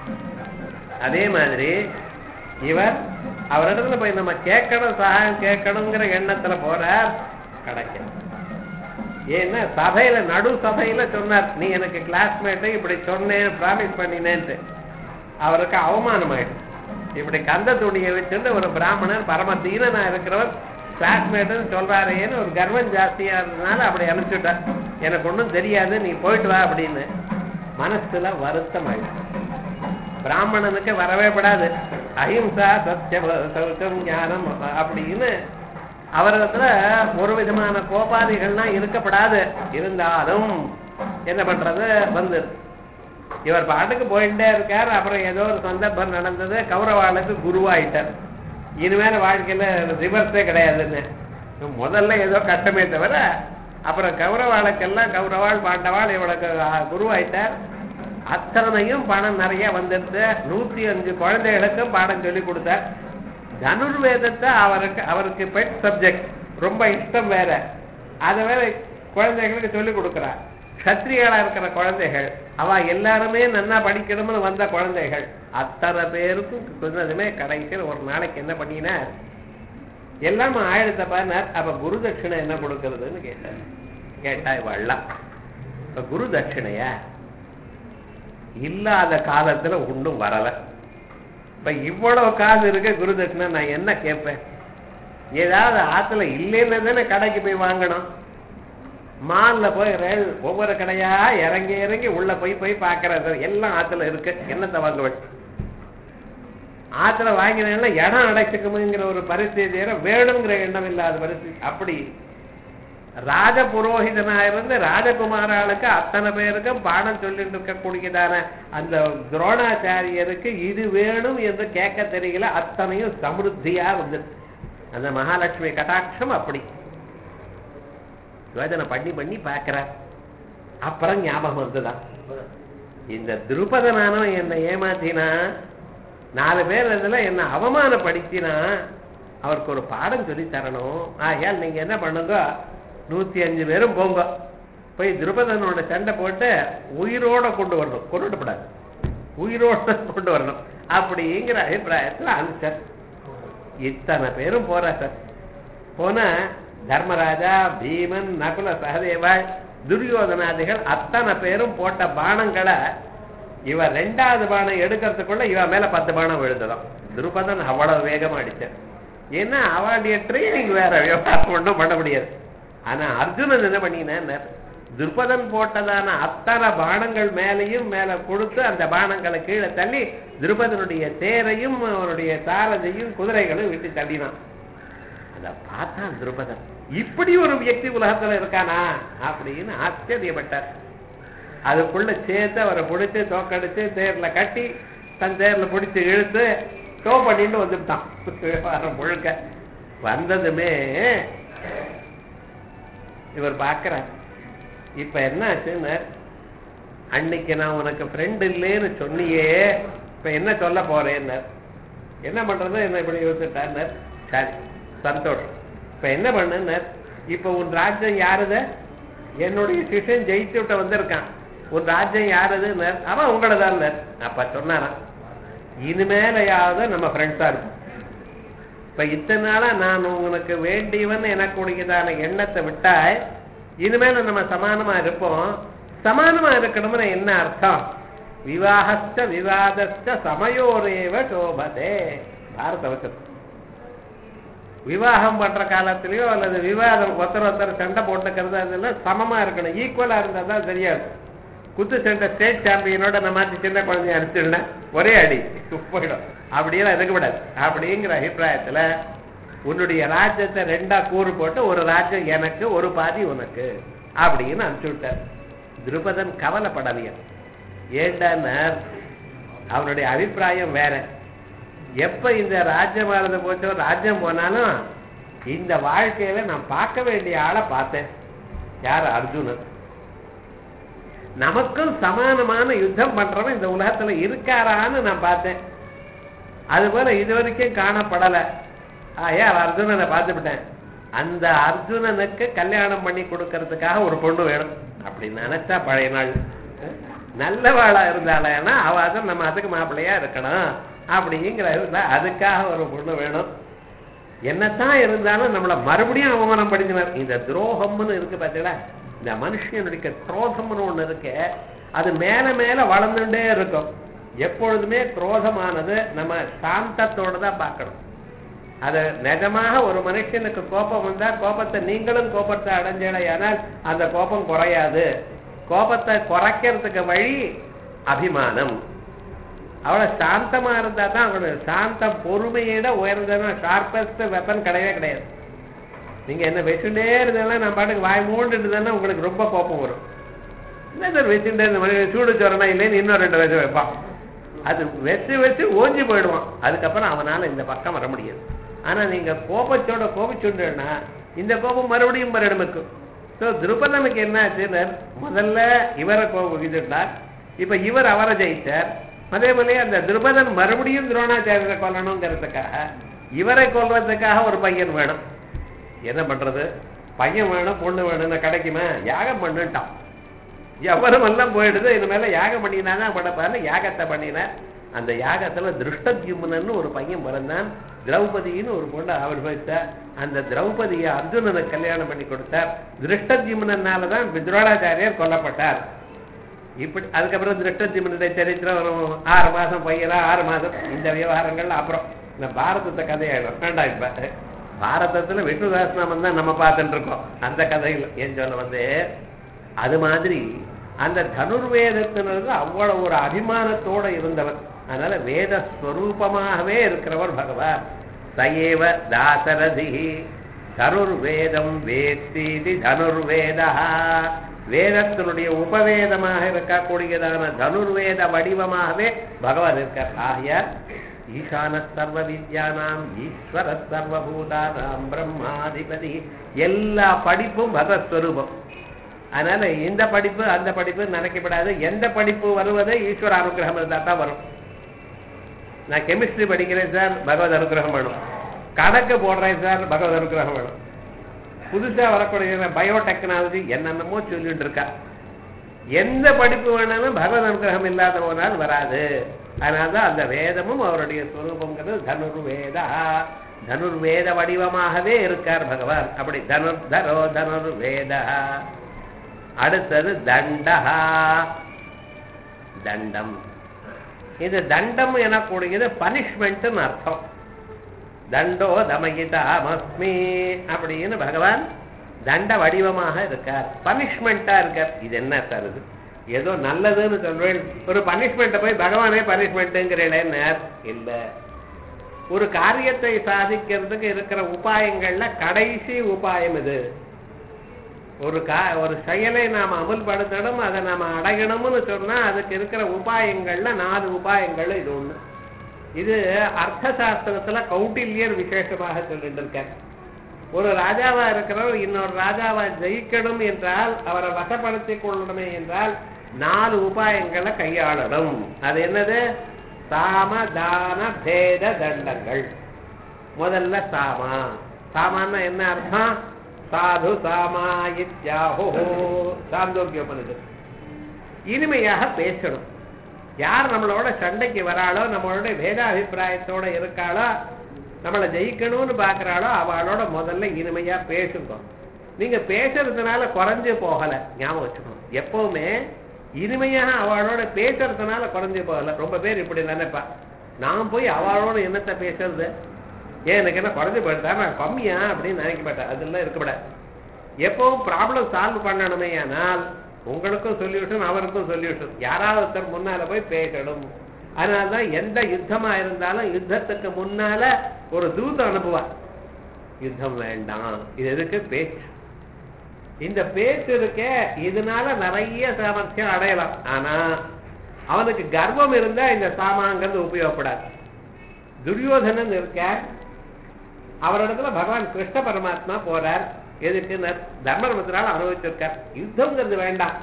அதே மாதிரி இவர் அவரிடத்துல போய் நம்ம கேட்கணும் சகாயம் கேட்கணுங்கிற எண்ணத்துல போறார் கிடைக்கும் ஏன்னா சபையில நடு சபையில சொன்னார் நீ எனக்கு கிளாஸ்மேட்டை இப்படி சொன்னேன் ப்ராமிஸ் பண்ணினேன்ட்டு அவருக்கு அவமானம் ஆயிடுச்சு இப்படி கந்த துணியை வச்சுட்டு ஒரு பிராமணர் பரம தீனனா இருக்கிறவர் கிளாஸ்மேட்டுன்னு சொல்றாரேன்னு ஒரு கர்வம் ஜாஸ்தியா இருந்ததுனால அப்படி அனுப்பிச்சுட்டார் எனக்கு ஒன்றும் தெரியாது நீ போயிட்டு வா அப்படின்னு மனசுல வருத்தம் ஆயிடுச்சு பிராமணனுக்கு வரவே படாது அஹிம்சா சத்தியம் சௌச்சம் ஞானம் அப்படின்னு அவரிடத்துல ஒரு விதமான கோபாதிகள்லாம் இருக்கப்படாது இருந்தாலும் என்ன பண்றது வந்து இவர் பாட்டுக்கு போயிட்டே இருக்கார் அப்புறம் ஏதோ ஒரு சந்தர்ப்பம் நடந்தது கௌரவாளுக்கு குருவாயிட்டார் இனிமேல் வாழ்க்கையில ரிவர்ஸே கிடையாதுன்னு முதல்ல ஏதோ கஷ்டமே தவிர அப்புறம் கௌரவாளுக்கெல்லாம் கௌரவாள் பாண்டவாள் இவளுக்கு குருவாயிட்டார் அத்தனையும் பணம் நிறைய வந்துடுது நூத்தி அஞ்சு குழந்தைகளுக்கும் பாடம் சொல்லி கொடுத்தார் தனுர்வேதத்தை அவருக்கு அவருக்கு பெட் சப்ஜெக்ட் ரொம்ப இஷ்டம் வேற அதை வேற குழந்தைகளுக்கு சொல்லி கொடுக்கிறார் சத்திரிகளா இருக்கிற குழந்தைகள் அவ எல்லாருமே நன்னா படிக்கணும்னு வந்த குழந்தைகள் அத்தனை பேருக்கும் சொன்னதுமே கடைசியில் ஒரு நாளைக்கு என்ன பண்ணினார் எல்லாம் ஆயிரத்த பாருனார் அப்ப குரு தட்சிணை என்ன கொடுக்கறதுன்னு கேட்டார் கேட்டா இவள்லாம் இப்ப குரு தட்சிணையா இல்லாத காலத்துல ஒண்ணும் வரல இப்ப இவ்வளவு காசு இருக்க குரு தட்சிணை நான் என்ன கேட்பேன் ஏதாவது ஆத்துல இல்லைன்னு தானே கடைக்கு போய் வாங்கணும் மால்ல போய் ரயில் ஒவ்வொரு கடையா இறங்கி இறங்கி உள்ள போய் போய் பாக்குறது எல்லாம் ஆத்துல இருக்கு என்னத்தை வாங்குவேன் ஆத்துல வாங்கினா இடம் அடைச்சுக்குமுங்கிற ஒரு பரிస్థితి வேணுங்கிற எண்ணம் இல்லாத பரிస్థితి அப்படி ராஜ புரோகிதனா இருந்து ராஜகுமாராளுக்கு அத்தனை பேருக்கும் பாடம் சொல்லிட்டு இருக்கக்கூடியதான அந்த துரோணாச்சாரியருக்கு இது வேணும் என்று கேட்க தெரியல அத்தனையும் சமிருத்தியா வந்து அந்த மகாலட்சுமி கட்டாட்சம் அப்படி யோஜனை பண்ணி பண்ணி பார்க்கிறார் அப்புறம் ஞாபகம் வந்துதான் இந்த திருப்பதனானவன் என்னை ஏமாத்தினா நாலு பேர் இதுல என்ன அவமானப்படுத்தினா அவருக்கு ஒரு பாடம் சொல்லி தரணும் ஆகையால் நீங்க என்ன பண்ணுங்க நூத்தி அஞ்சு பேரும் போங்க போய் திருபதனோட சண்டை போட்டு உயிரோட கொண்டு வரணும் கொண்டுடப்படாது உயிரோட கொண்டு வரணும் அப்படிங்கிற அபிப்பிராயத்துல அனுப்பிச்சார் இத்தனை பேரும் போறா சார் போன தர்மராஜா பீமன் நகுல சகதேவாள் துரியோதனாதிகள் அத்தனை பேரும் போட்ட பானங்களை இவ ரெண்டாவது பானம் எடுக்கிறதுக்குள்ள இவ மேல பத்து பானம் விழுந்ததும் துருபதன் அவ்வளவு வேகமா அடிச்சார் ஏன்னா அவளுடைய ட்ரைனிங் வேற விவகாரம் ஒன்றும் பண்ண முடியாது ஆனா அர்ஜுனன் என்ன பண்ணினார் துருபதன் போட்டதான அத்தனை பானங்கள் மேலையும் மேல கொடுத்து அந்த பானங்களை கீழே தள்ளி துருபதனுடைய தேரையும் அவனுடைய சாரதையும் குதிரைகளும் விட்டு தள்ளினான் அத பார்த்தான் துருபதன் இப்படி ஒரு வியக்தி உலகத்துல இருக்கானா அப்படின்னு ஆச்சரியப்பட்டார் அதுக்குள்ள சேர்த்து அவரை பிடிச்சு தோக்கடிச்சு தேர்ல கட்டி தன் தேர்ல பிடிச்சு இழுத்து டோ பண்ணிட்டு வந்துட்டான் விவகாரம் முழுக்க வந்ததுமே இவர் பார்க்கிறார் இப்ப என்ன ஆச்சுன்னு அன்னைக்கு நான் உனக்கு ஃப்ரெண்ட் இல்லைன்னு சொன்னியே இப்ப என்ன சொல்ல போறேன்னு என்ன பண்றது என்ன இப்படி யோசிச்சுட்டார் சரி சந்தோஷம் இப்ப என்ன பண்ணுன்னு இப்ப உன் ராஜ்யம் யாருது என்னுடைய சிஷன் ஜெயிச்சு விட்ட வந்திருக்கான் உன் ராஜ்யம் யாருதுன்னு அவன் உங்களதான் அப்ப சொன்னாராம் இனிமேலையாவது நம்ம ஃப்ரெண்ட்ஸா இருக்கும் இப்ப இத்தனை நாளா நான் உனக்கு வேண்டியவன் எனக்கு உடையதான எண்ணத்தை விட்டாய் இனிமேல நம்ம சமானமா இருப்போம் சமானமா இருக்கணும்னு என்ன அர்த்தம் விவாகஸ்ட விவாதஸ்ட சமயோரேவ சோபதே பாரத வசனம் விவாகம் பண்ற காலத்திலயோ அல்லது விவாதம் ஒருத்தர் ஒருத்தர் சண்டை போட்டுக்கிறது அதெல்லாம் சமமா இருக்கணும் ஈக்குவலா இருந்தா தான் சரியா இருக்கும் குத்து சண்டை ஸ்டேட் சாம்பியனோட நம்ம சின்ன குழந்தைய அடிச்சிருந்தேன் ஒரே அடி போயிடும் அப்படியெல்லாம் இருக்கக்கூடாது அப்படிங்கிற அபிப்பிராயத்துல உன்னுடைய ராஜ்யத்தை ரெண்டா கூறு போட்டு ஒரு ராஜ்யம் எனக்கு ஒரு பாதி உனக்கு அப்படின்னு அனுப்பிச்சு விட்டார் திருபதன் கவலைப்படலையா ஏண்டானார் அவனுடைய அபிப்பிராயம் வேற எப்ப இந்த ராஜ்யமானது போச்சோ ராஜ்யம் போனாலும் இந்த வாழ்க்கையில நான் பார்க்க வேண்டிய ஆளை பார்த்தேன் யார் அர்ஜுனன் நமக்கும் சமானமான யுத்தம் பண்றவன் இந்த உலகத்துல இருக்காரான்னு நான் பார்த்தேன் அது போல இது வரைக்கும் காணப்படல ஆயா அர்ஜுனனை பார்த்துவிட்டேன் அந்த அர்ஜுனனுக்கு கல்யாணம் பண்ணி கொடுக்கறதுக்காக ஒரு பொண்ணு வேணும் அப்படி நினைச்சா பழைய நாள் நல்லவாளா இருந்தாலேன்னா அவ தான் நம்ம அதுக்கு மாப்பிள்ளையா இருக்கணும் அப்படிங்கிற இதுல அதுக்காக ஒரு பொண்ணு வேணும் என்னத்தான் இருந்தாலும் நம்மளை மறுபடியும் அவமானம் படிச்சினார் இந்த துரோகம்னு இருக்கு பார்த்தீங்களா இந்த மனுஷனுடைய குரோதம்னு ஒண்ணு இருக்கு அது மேல மேல வளர்ந்துட்டே இருக்கும் எப்பொழுதுமே குரோதமானது நம்ம சாந்தத்தோட தான் பார்க்கணும் அது நிஜமாக ஒரு மனுஷனுக்கு கோபம் வந்தா கோபத்தை நீங்களும் கோபத்தை அடைஞ்சடையானால் அந்த கோபம் குறையாது கோபத்தை குறைக்கிறதுக்கு வழி அபிமானம் அவளை சாந்தமா இருந்தா தான் அவளோட சாந்தம் பொறுமையிட உயர்ந்ததுன்னா ஷார்பஸ்ட் வெப்பன் கிடையவே கிடையாது நீங்க என்ன வச்சுட்டே இருந்தாலும் நான் பாட்டுக்கு வாய் மூண்டுட்டு தானே உங்களுக்கு ரொம்ப கோபம் வரும் என்ன சார் வச்சுட்டே இருந்த மணி சூடு சொரணா இல்லைன்னு இன்னும் ரெண்டு வச்சு வைப்பான் அது வச்சு வச்சு ஓஞ்சி போயிடுவான் அதுக்கப்புறம் அவனால இந்த பக்கம் வர முடியாது ஆனா நீங்க கோபத்தோட கோபிச்சுட்டா இந்த கோபம் மறுபடியும் மறுடமுக்கும் ஸோ திருப்பதனுக்கு என்ன ஆச்சுன்னு முதல்ல இவரை கோபிச்சுட்டார் இப்ப இவர் அவரை ஜெயிச்சார் அதே போல அந்த திருபதன் மறுபடியும் துரோணாச்சாரியரை கொல்லணுங்கிறதுக்காக இவரை கொல்றதுக்காக ஒரு பையன் வேணும் என்ன பண்றது பையன் வேணும் பொண்ணு வேணும்னு கிடைக்குமா யாகம் பண்ணுட்டான் எவரும் எல்லாம் போயிடுது இனிமேல யாகம் பண்ணினாதான் படப்பாரு யாகத்தை பண்ணினார் அந்த யாகத்துல திருஷ்டத்யும்னு ஒரு பையன் பிறந்தான் திரௌபதின்னு ஒரு பொண்ணு அவர் வைத்தார் அந்த திரௌபதியை அர்ஜுனனுக்கு கல்யாணம் பண்ணி கொடுத்தார் திருஷ்டத்யும்னால தான் துரோணாச்சாரியர் கொல்லப்பட்டார் இப்படி அதுக்கப்புறம் திருஷ்டத்யுமனுடைய சரித்திரம் வரும் ஆறு மாசம் பையனா ஆறு மாசம் இந்த விவகாரங்கள்ல அப்புறம் இந்த பாரதத்தை கதையாயிடும் வேண்டாம் இப்ப பாரதத்துல விஷ்ணுதாசனாமன் தான் நம்ம பார்த்துட்டு இருக்கோம் அந்த கதையில் ஏன் சொல்ல வந்து அது மாதிரி அந்த தனுர்வேதத்தினருக்கு அவ்வளவு ஒரு அபிமானத்தோட இருந்தவர் அதனால வேத ஸ்வரூபமாகவே இருக்கிறவர் பகவான் சயேவ தாசரதி தனுர்வேதம் வேத்தீதி தனுர்வேதா வேதத்தினுடைய உபவேதமாக இருக்கக்கூடியதான தனுர்வேத வடிவமாகவே பகவான் இருக்கார் ஆகையார் ஈசான சர்வ வித்யானாம் ஈஸ்வர சர்வபூதானாம் பிரம்மாதிபதி எல்லா படிப்பும் பகவத்ஸ்வரூபம் அதனால இந்த படிப்பு அந்த படிப்பு நினைக்கப்படாது எந்த படிப்பு வருவது ஈஸ்வர அனுகிரகம் இருந்தா தான் வரும் நான் கெமிஸ்ட்ரி படிக்கிறேன் சார் பகவத் அனுகிரகம் வேணும் கணக்கு போடுறேன் சார் பகவத் அனுகிரகம் வேணும் புதுசா வரக்கூடிய பயோடெக்னாலஜி என்னென்னமோ சொல்லிட்டு இருக்கா எந்த படிப்பு வேணாலும் பகவத் அனுகிரகம் இல்லாத போனால் வராது அதனால்தான் அந்த வேதமும் அவருடைய ஸ்வரூபங்கிறது தனுர்வேதா தனுர்வேத வடிவமாகவே இருக்கார் பகவான் அப்படி தனுர் தரோ தனுர்வேதா அடுத்தது தண்டஹா தண்டம் இது தண்டம் எனக்கூடியது பனிஷ்மெண்ட்னு அர்த்தம் தண்டோ தமகிதாமஸ்மி அப்படின்னு பகவான் தண்ட வடிவமாக இருக்கார் பனிஷ்மெண்டா இருக்கார் இது என்ன சார் இது ஏதோ நல்லதுன்னு சொல்வேன் ஒரு பனிஷ்மெண்ட்டை போய் பகவானே பனிஷ்மெண்ட்டுங்கிறேன்னு இல்ல ஒரு காரியத்தை சாதிக்கிறதுக்கு இருக்கிற உபாயங்கள்ல கடைசி உபாயம் இது ஒரு கா ஒரு செயலை நாம் அமுல்படுத்தணும் அதை நாம அடையணும்னு சொன்னா அதுக்கு இருக்கிற உபாயங்கள்ல நாலு உபாயங்கள் இது ஒண்ணு இது அர்த்த சாஸ்திரத்துல கௌட்டில்யர் விசேஷமாக சொல்லிட்டு இருக்கார் ஒரு ராஜாவா இருக்கிறவர் இன்னொரு ராஜாவா ஜெயிக்கணும் என்றால் அவரை வசப்படுத்திக் கொள்ளணுமே என்றால் நாலு உபாயங்களை கையாளணும் அது என்னது சாம தான பேத தண்டங்கள் முதல்ல சாமா சாமான்னா என்ன அர்த்தம் சாது சாமா இத்யாஹோ சாந்தோக்கியோபனிஷத் இனிமையாக பேசணும் யார் நம்மளோட சண்டைக்கு வராளோ நம்மளோட வேதாபிப்பிராயத்தோட இருக்காளோ நம்மளை ஜெயிக்கணும்னு பாக்குறாளோ அவளோட முதல்ல இனிமையா பேசுங்க நீங்க பேசுறதுனால குறைஞ்சு போகல ஞாபகம் வச்சுக்கணும் எப்பவுமே இனிமையாக அவளோட பேசுறதுனால குறைஞ்சு போகல ரொம்ப பேர் இப்படி நினைப்பா நான் போய் அவளோட என்னத்தை பேசுறது ஏன் எனக்கு என்ன குறைஞ்சு போயிட்டா நான் கம்மியா அப்படின்னு நினைக்க மாட்டேன் அதெல்லாம் இருக்கப்படாது எப்பவும் ப்ராப்ளம் சால்வ் பண்ணணுமே ஆனால் உங்களுக்கும் சொல்யூஷன் அவருக்கும் சொல்யூஷன் யாராவது ஒருத்தர் முன்னால போய் பேசணும் அதனாலதான் எந்த யுத்தமா இருந்தாலும் யுத்தத்துக்கு முன்னால ஒரு தூதம் அனுப்புவார் யுத்தம் வேண்டாம் இது எதுக்கு பேச்சு இந்த பேச்சு இருக்கே இதனால நிறைய சாமர்த்தியம் அடையலாம் ஆனா அவனுக்கு கர்வம் இருந்தா இந்த சாமாங்கிறது உபயோகப்படாது துரியோதனன் இருக்க அவரிடத்துல பகவான் கிருஷ்ண பரமாத்மா போறார் எதுக்கு தர்மபுத்திரால் அனுபவிச்சிருக்கார் யுத்தம்ங்கிறது வேண்டாம்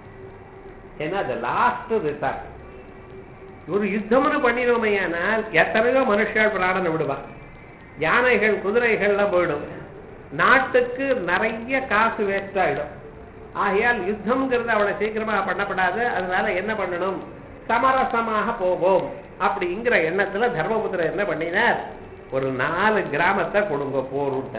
ஏன்னா அது லாஸ்ட் ரிசார்ட் ஒரு யுத்தம்னு பண்ணினோமையானால் எத்தனையோ மனுஷர்கள் பிராணனை விடுவான் யானைகள் குதிரைகள்லாம் போயிடும் நாட்டுக்கு நிறைய காசு வேஸ்ட் ஆயிடும் ஆகையால் யுத்தம்ங்கிறது அவ்வளவு சீக்கிரமா பண்ணப்படாது அதனால என்ன பண்ணணும் சமரசமாக போவோம் அப்படிங்கிற எண்ணத்துல தர்மபுத்திரர் என்ன பண்ணினார் ஒரு நாலு கிராமத்தை கொடுங்க போருட்ட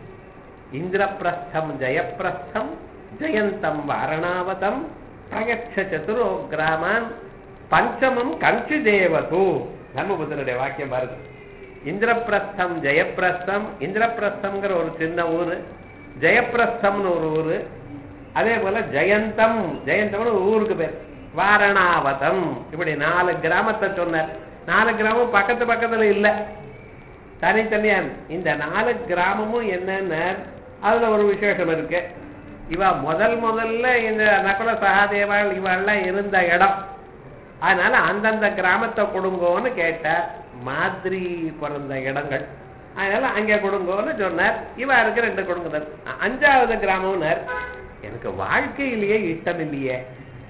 இந்திரபிரஸ்தம் ஜெயப்பிரஸ்தம் ஜெயந்தம் வாரணாவதம் பிரயட்ச சதுரோ கிராமான் பஞ்சமம் கஞ்சி தேவது தர்மபுத்திரனுடைய வாக்கியம் பாருங்க இந்திரபிரஸ்தம் ஜெயப்பிரஸ்தம் இந்திரபிரஸ்தம்ங்கிற ஒரு சின்ன ஊரு ஜெயப்பிரஸ்தம்னு ஒரு ஊரு அதே போல ஜெயந்தம் ஜெயந்தம்னு ஒரு ஊருக்கு பேர் வாரணாவதம் இப்படி நாலு கிராமத்தை சொன்னார் நாலு கிராமம் பக்கத்து பக்கத்துல இல்ல தனித்தனியா இந்த நாலு கிராமமும் என்னன்னு அதுல ஒரு விசேஷம் இருக்கு இவ முதல் முதல்ல இந்த நகுல சகாதேவாள் இவெல்லாம் இருந்த இடம் அதனால அந்தந்த கிராமத்தை கொடுங்கோன்னு கேட்டார் மாதிரி பிறந்த இடங்கள் அதனால அங்க கொடுங்கோன்னு சொன்னார் இவ இருக்க ரெண்டு கொடுங்க அஞ்சாவது கிராமம்னார் எனக்கு வாழ்க்கையிலேயே இஷ்டம் இல்லையே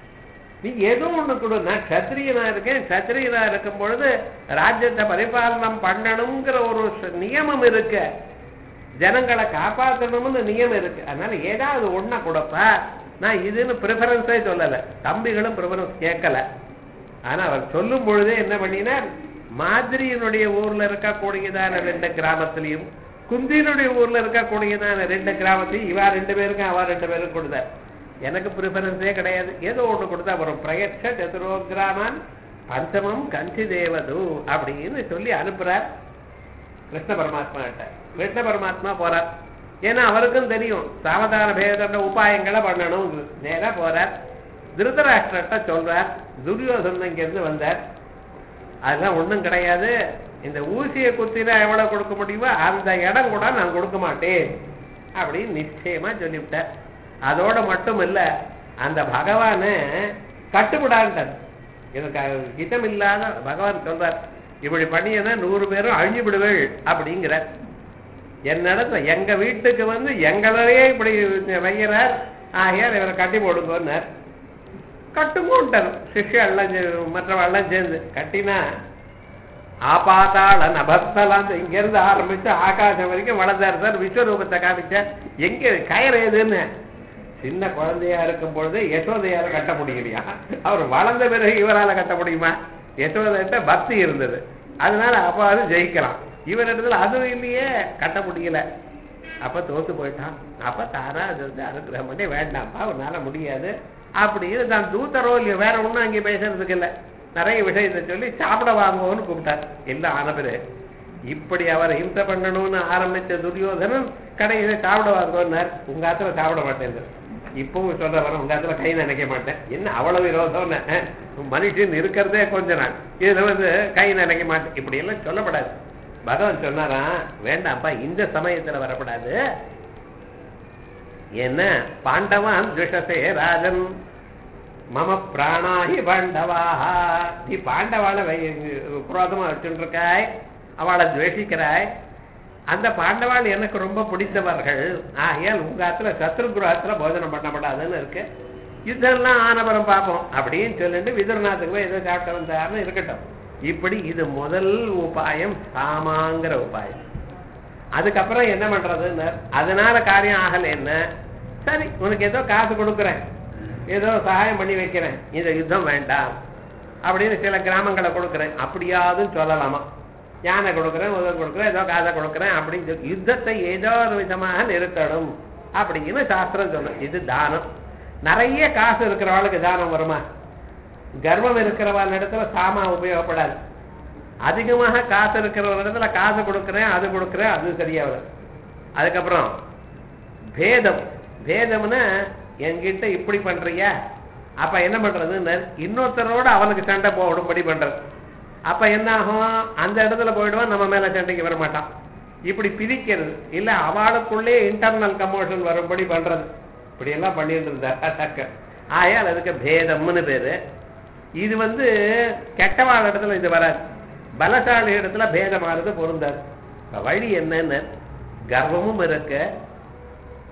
நீ ஏதோ ஒண்ணு கொடு நான் கத்திரியனா இருக்கேன் கத்திரியனா இருக்கும் பொழுது ராஜ்யத்தை பரிபாலனம் பண்ணணுங்கிற ஒரு ச- நியமம் இருக்கு ஜனங்களை காப்பாற்றணும்னு நியமம் இருக்கு அதனால ஏதாவது ஒண்ண கொடுப்பா நான் இதுன்னு ப்ரிஃபரன்ஸே சொல்லல தம்பிகளும் ப்ரிஃபரன்ஸ் கேட்கல ஆனா அவர் சொல்லும் பொழுதே என்ன பண்ணினார் மாதிரியினுடைய ஊர்ல இருக்கக்கூடியதான ரெண்டு கிராமத்திலையும் குந்தியினுடைய ஊர்ல இருக்கக்கூடியதான ரெண்டு கிராமத்தையும் இவா ரெண்டு பேருக்கும் அவா ரெண்டு பேரும் கொடுத்தார் எனக்கு ப்ரிஃபரன்ஸே கிடையாது ஏதோ ஒண்ணு கொடுத்தா வரும் பிரயட்ச சதுரோ கிராமன் பஞ்சமம் கஞ்சி தேவது அப்படின்னு சொல்லி அனுப்புறார் கிருஷ்ண பரமாத்மா கிட்ட கிருஷ்ண பரமாத்மா போறார் ஏன்னா அவருக்கும் தெரியும் சாவதான பேதண்ட உபாயங்களை பண்ணணும் நேரா போறார் திருதராஷ்டிரட்ட சொல்றார் துரியோதனன் இங்கிருந்து வந்தார் அதெல்லாம் ஒண்ணும் கிடையாது இந்த ஊசியை குத்தினா எவ்வளவு கொடுக்க முடியுமோ அந்த இடம் கூட நான் கொடுக்க மாட்டேன் அப்படின்னு நிச்சயமா சொல்லிவிட்டார் அதோட மட்டும் இல்ல அந்த பகவானை கட்டுப்படான்ட்டார் எனக்கு ஹிதம் இல்லாத பகவான் சொல்றார் இப்படி பண்ணியனா நூறு பேரும் அழிஞ்சு விடுவேள் அப்படிங்கிறார் என்னிடத்துல எங்க வீட்டுக்கு வந்து எங்களையே இப்படி வைக்கிறார் ஆகையால் இவரை கட்டி போடுங்கன்னார் கட்டுங்கோன்ட்டார் சிஷ்யெல்லாம் சே- மற்றவெல்லாம் சேர்ந்து கட்டினா ஆபாத்தாள நபத்தலாம் இங்க இருந்து ஆரம்பிச்சு ஆகாசம் வரைக்கும் வளர்ந்தார் சார் விஸ்வரூபத்தை காமிச்சார் எங்க கயிறு எதுன்னு சின்ன குழந்தையா இருக்கும் பொழுது யசோதையால கட்ட முடியலையா அவர் வளர்ந்த பிறகு இவரால கட்ட முடியுமா யசோதைட்ட பக்தி இருந்தது அதனால அப்ப அது ஜெயிக்கலாம் இவர் இடத்துல அதுவும் இல்லையே கட்ட முடியல அப்ப தோத்து போயிட்டான் அப்ப தானா அது வந்து அனுகிரகம் பண்ணி வேண்டாம்ப்பா அவனால முடியாது அப்படின்னு தான் தூத்தரோ இல்லையோ வேற ஒண்ணும் அங்கே பேசுறதுக்கு இல்ல நிறைய விஷயத்தை சொல்லி சாப்பிட வாங்குவோன்னு கூப்பிட்டார் எல்லாம் ஆன பிறகு இப்படி அவரை ஹிம்சை பண்ணணும்னு ஆரம்பிச்ச துரியோதனன் கடையில சாப்பிட வாங்குவோன்னார் உங்க ஆத்துல சாப்பிட மாட்டேன் இப்பவும் சொல்ற வர உங்க ஆத்துல கை நினைக்க மாட்டேன் என்ன அவ்வளவு விரோதம் மனுஷன் இருக்கிறதே கொஞ்ச நாள் இதுல வந்து கை நினைக்க மாட்டேன் இப்படி எல்லாம் சொல்லப்படாது பகவான் சொன்னாரா வேண்டாம்ப்பா இந்த சமயத்துல வரப்படாது என்ன பாண்டவான் துஷசே ராஜன் மம பிராணாஹி பாண்டவாஹ நீ பாண்டவாளை வை குரோதமா வச்சுட்டு இருக்காய் அவளை துவேஷிக்கிறாய் அந்த பாண்டவாள் எனக்கு ரொம்ப பிடித்தவர்கள் ஆகையால் உங்க ஆத்துல சத்ருகுரத்துல போஜனம் பண்ணப்படாதுன்னு இருக்கு இதெல்லாம் ஆனபுரம் பார்ப்போம் அப்படின்னு சொல்லிட்டு விதுரநாத்துக்கு போய் ஏதோ சாப்பிட்டு வந்தாருன்னு இருக்கட்டும் இப்படி இது முதல் உபாயம் சாமாங்கிற உபாயம் அதுக்கப்புறம் என்ன பண்றதுன்னு அதனால காரியம் ஆகல என்ன சரி உனக்கு ஏதோ காசு கொடுக்குறேன் ஏதோ சகாயம் பண்ணி வைக்கிறேன் இந்த யுத்தம் வேண்டாம் அப்படின்னு சில கிராமங்களை கொடுக்குறேன் அப்படியாவது சொல்லலாமா யானை கொடுக்குறேன் உதவி கொடுக்குறேன் ஏதோ காசை கொடுக்குறேன் அப்படின்னு சொல்லி யுத்தத்தை ஏதோ ஒரு விதமாக நிறுத்தணும் அப்படின்னு சாஸ்திரம் சொல்லும் இது தானம் நிறைய காசு இருக்கிறவளுக்கு தானம் வருமா கர்வம் இருக்கிறவள் இடத்துல சாமா உபயோகப்படாது அதிகமாக காசு இருக்கிற இடத்துல காசு கொடுக்குறேன் அது கொடுக்குறேன் அது சரியா வரும் அதுக்கப்புறம் பேதம் பேதம்னா என்கிட்ட இப்படி பண்றியா அப்ப என்ன பண்றதுன்னு இன்னொருத்தரோட அவனுக்கு சண்டை போடும்படி பண்றது அப்ப என்ன ஆகும் அந்த இடத்துல போயிடுவான் நம்ம மேல சண்டைக்கு வர மாட்டான் இப்படி பிரிக்கிறது இல்ல அவளுக்குள்ளே இன்டர்னல் கமோஷன் வரும்படி பண்றது இப்படி எல்லாம் பண்ணிட்டு இருந்தார் ஆயால் அதுக்கு பேதம்னு பேரு இது வந்து கெட்டவாள் இடத்துல இது வராது பலசாலி இடத்துல பேதமானது பொருந்தாது இப்ப வழி என்னன்னு கர்வமும் இருக்கு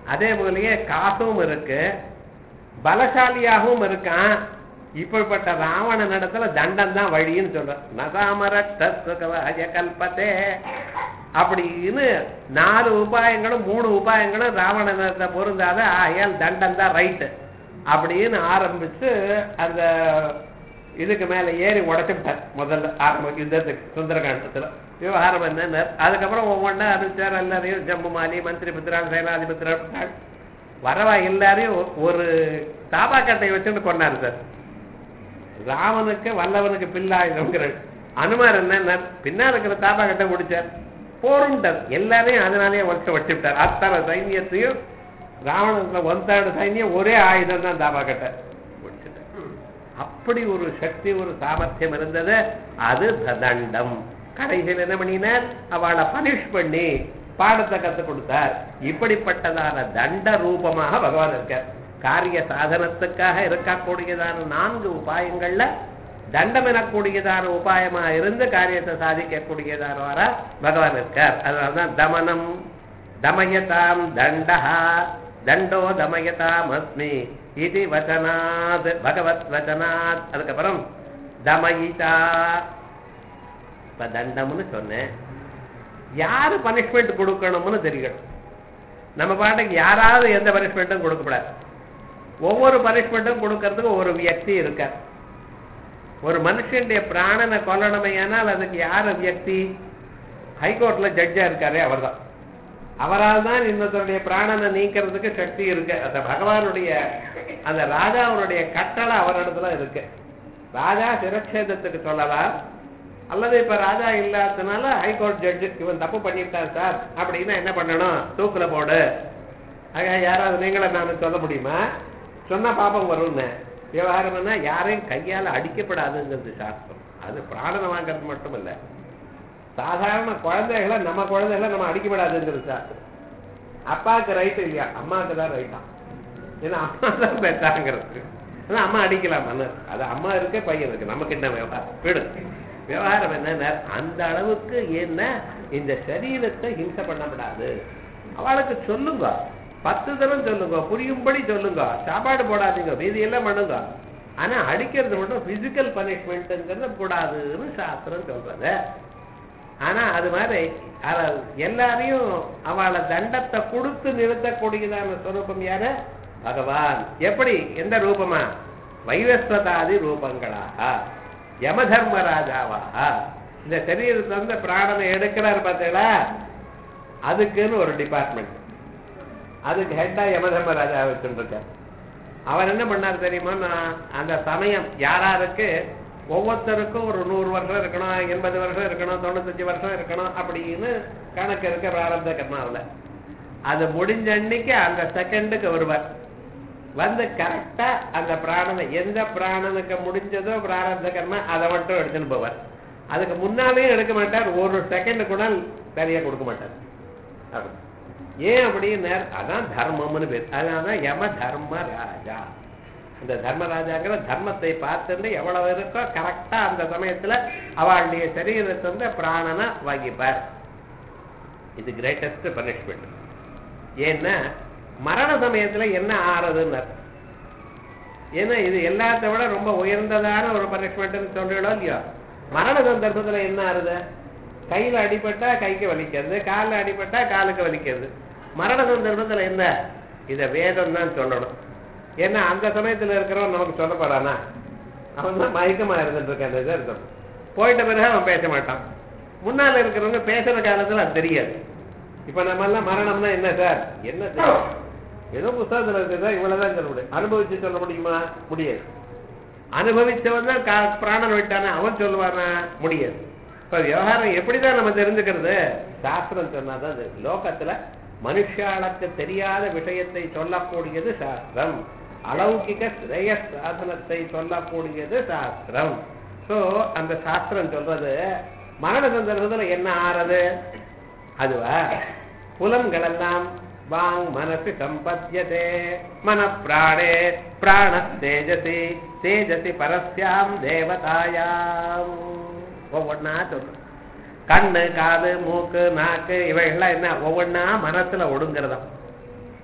அதே போலயே காசும் இருக்கு பலசாலியாகவும் இருக்கான் இப்படிப்பட்ட ராவணன் இடத்துல தண்டம் தான் வழின்னு சொல்ற நசாமரட்சய கல்பத்தே அப்படின்னு நாலு உபாயங்களும் மூணு உபாயங்களும் ராவணனத்தை பொருந்தாத ஆகையால் தண்டம் தான் ரைட்டு அப்படின்னு ஆரம்பிச்சு அந்த இதுக்கு மேல ஏறி உடைச்சுட்டார் முதல்ல ஆரம்ப யுத்தத்துக்கு சுந்தரகாண்டத்துல விவகாரம் என்ன அதுக்கப்புறம் ஒவ்வொன்றா அறிவிச்சார் எல்லாரையும் ஜம்முமாலி மந்திரி புத்திரான் சேனாதிபத்திரான் வரவா எல்லாரையும் ஒரு தாபாக்கட்டை வச்சுட்டு கொண்டாரு சார் ராவனுக்கு வல்லவனுக்கு பில்லாயுதம்ங்கிற அனுமார் என்ன பின்னா இருக்கிற தாபாக்கட்டை முடிச்சார் போருண்டார் எல்லாரையும் அதனாலேயே வச்சு வச்சுட்டார் அத்தனை சைன்யத்தையும் ராவணத்துல ஒன் தேர்டு சைன்யம் ஒரே ஆயுதம் தான் தாபாக்கட்டை முடிச்சுட்டார் அப்படி ஒரு சக்தி ஒரு சாமர்த்தியம் இருந்தது அது தண்டம் கடைசியில் என்ன பண்ணினார் அவளை பனிஷ் பண்ணி பாடத்தை கற்றுக் கொடுத்தார் இப்படிப்பட்டதான தண்ட ரூபமாக பகவான் இருக்கார் காரிய சாதனத்துக்காக இருக்கக்கூடியதான நான்கு உபாயங்கள்ல தண்டம் எனக்கூடியதான உபாயமா இருந்து காரியத்தை சாதிக்கக்கூடியதான பகவான் இருக்கார் அதனால்தான் தமனம் தமயதாம் தண்டஹா தண்டோ தமயதாம் அஸ்மி இது வச்சனாத் பகவத் வச்சனாத் அதுக்கப்புறம் தமயிதா இப்ப தண்டம்னு சொன்னேன் யாரு பனிஷ்மெண்ட் கொடுக்கணும்னு தெரியணும் நம்ம பாட்டுக்கு யாராவது எந்த பனிஷ்மெண்ட்டும் கொடுக்கக்கூடாது ஒவ்வொரு பனிஷ்மெண்ட்டும் கொடுக்கறதுக்கு ஒரு வியக்தி இருக்கார் ஒரு மனுஷனுடைய பிராணனை கொல்லணுமையானால் அதுக்கு யார் வியக்தி ஹைகோர்ட்ல ஜட்ஜா இருக்காரே அவர்தான் அவரால் தான் இன்னொருத்தருடைய பிராணனை நீக்கிறதுக்கு சக்தி இருக்கு அந்த பகவானுடைய அந்த ராஜாவுடைய கட்டளை அவரிடத்துல இருக்கு ராஜா சிரக்ஷேதத்துக்கு சொல்லலாம் அல்லது இப்ப ராஜா இல்லாததுனால ஹைகோர்ட் ஜட்ஜு இவன் தப்பு பண்ணிட்டார் சார் அப்படின்னா என்ன பண்ணணும் தூக்குல போடு ஆக யாராவது நீங்கள நான் சொல்ல முடியுமா சொன்னா பாப்பம் வரும்னு விவகாரம்னா யாரையும் கையால அடிக்கப்படாதுங்கிறது சாஸ்திரம் அது பிராணனை வாங்குறது மட்டும் இல்ல சாதாரண குழந்தைகளை நம்ம குழந்தைகளை நம்ம அடிக்கப்படாதுங்கிறது சாஸ்திரம் அப்பாவுக்கு ரைட்டு இல்லையா அம்மாவுக்கு தான் ரைட்டா ஏன்னா அம்மா தான் பெற்றாங்கிறது ஆனா அம்மா அடிக்கலாம் அது அம்மா இருக்கு பையன் இருக்கு நமக்கு என்ன விவகாரம் விடு விவகாரம் என்ன அந்த அளவுக்கு என்ன இந்த சரீரத்தை ஹிம்சை பண்ணப்படாது அவளுக்கு சொல்லுங்க பத்து தரம் சொல்லுங்க புரியும்படி சொல்லுங்க சாப்பாடு போடாதீங்க மீதியெல்லாம் பண்ணுங்க ஆனா அடிக்கிறது மட்டும் பிசிக்கல் பனிஷ்மெண்ட்ங்கிறது கூடாதுன்னு சாஸ்திரம் சொல்றது ஆனா அது மாதிரி எல்லாரையும் அவளை தண்டத்தை கொடுத்து நிறுத்தக்கூடியதான ஸ்வரூபம் யாரு பகவான் எப்படி எந்த ரூபமா வைவஸ்வதாதி ரூபங்களாக யம தர்மராஜாவாக இந்த சரீரத்தை வந்து பிராணனை எடுக்கிறார் பார்த்தீங்களா அதுக்குன்னு ஒரு டிபார்ட்மெண்ட் அதுக்கு ஹெட்டா யம தர்மராஜா வச்சுருக்கார் அவர் என்ன பண்ணார் தெரியுமா நான் அந்த சமயம் யாராருக்கு ஒவ்வொருத்தருக்கும் ஒரு நூறு வருஷம் இருக்கணும் எண்பது வருஷம் இருக்கணும் தொண்ணூத்தஞ்சு வருஷம் இருக்கணும் அப்படின்னு கணக்கு இருக்க பிராரப்த கர்மாவில் அது முடிஞ்ச அன்னைக்கு அந்த செகண்டுக்கு வருவார் வந்து கரெக்டா அந்த பிராணனை எந்த பிராணனுக்கு முடிஞ்சதோ பிராரப்த கர்மா அதை மட்டும் எடுத்துன்னு போவார் அதுக்கு முன்னாலேயும் எடுக்க மாட்டார் ஒரு செகண்ட் கூட சரியா கொடுக்க மாட்டார் அப்படி ஏன் அப்படின்னு அதான் தர்மம்னு பேர் அதனால யம தர்ம ராஜா இந்த தர்மராஜாங்கிற தர்மத்தை பார்த்துட்டு எவ்வளவு இருக்கோ கரெக்டா அந்த சமயத்துல அவளுடைய சரீரத்தை வந்து பிராணனை வாங்கிப்பார் இது கிரேட்டஸ்ட் பனிஷ்மெண்ட் ஏன்னா மரண சமயத்துல என்ன ஆறுதுன்னு ஏன்னா இது எல்லாத்த விட ரொம்ப உயர்ந்ததான ஒரு பனிஷ்மெண்ட்னு சொல்றீங்களோ இல்லையோ மரண சந்தர்ப்பத்துல என்ன ஆறுது கையில அடிபட்டா கைக்கு வலிக்கிறது காலில் அடிபட்டா காலுக்கு வலிக்கிறது மரண சந்தர்ப்பத்துல என்ன இத வேதம் தான் சொல்லணும் ஏன்னா அந்த சமயத்துல இருக்கிறவன் நமக்கு சொல்ல போறானா அவன் தான் மயக்கமா இருந்துட்டு இருக்கான் இதை அர்த்தம் போயிட்ட பிறகு அவன் பேச மாட்டான் முன்னால இருக்கிறவங்க பேசுற காலத்துல அது தெரியாது இப்ப நம்ம எல்லாம் மரணம்னா என்ன சார் என்ன தெரியும் ஏதோ புத்தகத்துல இருக்குதா இவ்வளவுதான் சொல்ல முடியும் அனுபவிச்சு சொல்ல முடியுமா முடியாது அனுபவிச்சவன் தான் கா- பிராணன் விட்டானா அவன் சொல்லுவானா முடியாது இப்ப விவகாரம் எப்படிதான் நம்ம தெரிஞ்சுக்கிறது சாஸ்திரம் சொன்னாதான் அது லோகத்துல மனுஷாளுக்கு தெரியாத விஷயத்தை சொல்லக்கூடியது சாஸ்திரம் அலௌகிக ஸ்ரேய சாதனத்தை சொல்லக்கூடியது சாஸ்திரம் சோ அந்த சாஸ்திரம் சொல்றது மரண சந்தர்ப்பத்துல என்ன ஆறது அதுவா புலன்கள் எல்லாம் வாங் மனசு சம்பத்தியதே மன பிராணே பிராண தேஜசி தேஜசி பரஸ்யாம் தேவதாயாம் ஒவ்வொன்னா சொல்றோம் கண்ணு காது மூக்கு நாக்கு இவைகள்லாம் என்ன ஒவ்வொன்னா மனசுல ஒடுங்கிறதா